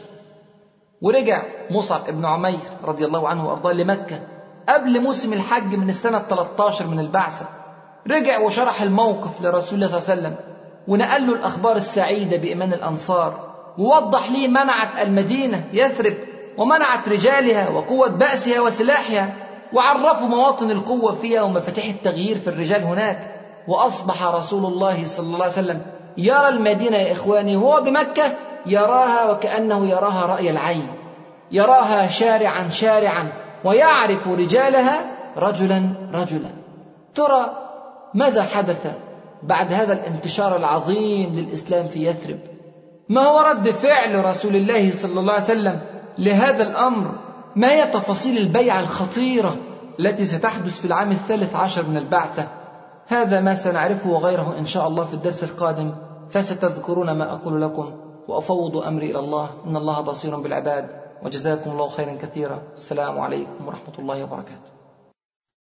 ورجع مصعب ابن عمير رضي الله عنه وأرضاه لمكة قبل موسم الحج من السنة 13 من البعثة رجع وشرح الموقف لرسول الله صلى الله عليه وسلم ونقل له الأخبار السعيدة بإيمان الأنصار ووضح ليه منعت المدينة يثرب ومنعت رجالها وقوة بأسها وسلاحها وعرفوا مواطن القوة فيها ومفاتيح التغيير في الرجال هناك وأصبح رسول الله صلى الله عليه وسلم يرى المدينة يا إخواني هو بمكة يراها وكأنه يراها رأي العين يراها شارعا شارعا ويعرف رجالها رجلا رجلا ترى ماذا حدث بعد هذا الانتشار العظيم للإسلام في يثرب ما هو رد فعل رسول الله صلى الله عليه وسلم لهذا الأمر ما هي تفاصيل البيعة الخطيرة التي ستحدث في العام الثالث عشر من البعثة هذا ما سنعرفه وغيره إن شاء الله في الدرس القادم فستذكرون ما أقول لكم وأفوض أمري إلى الله إن الله بصير بالعباد وجزاكم الله خيرا كثيرا السلام عليكم ورحمة الله وبركاته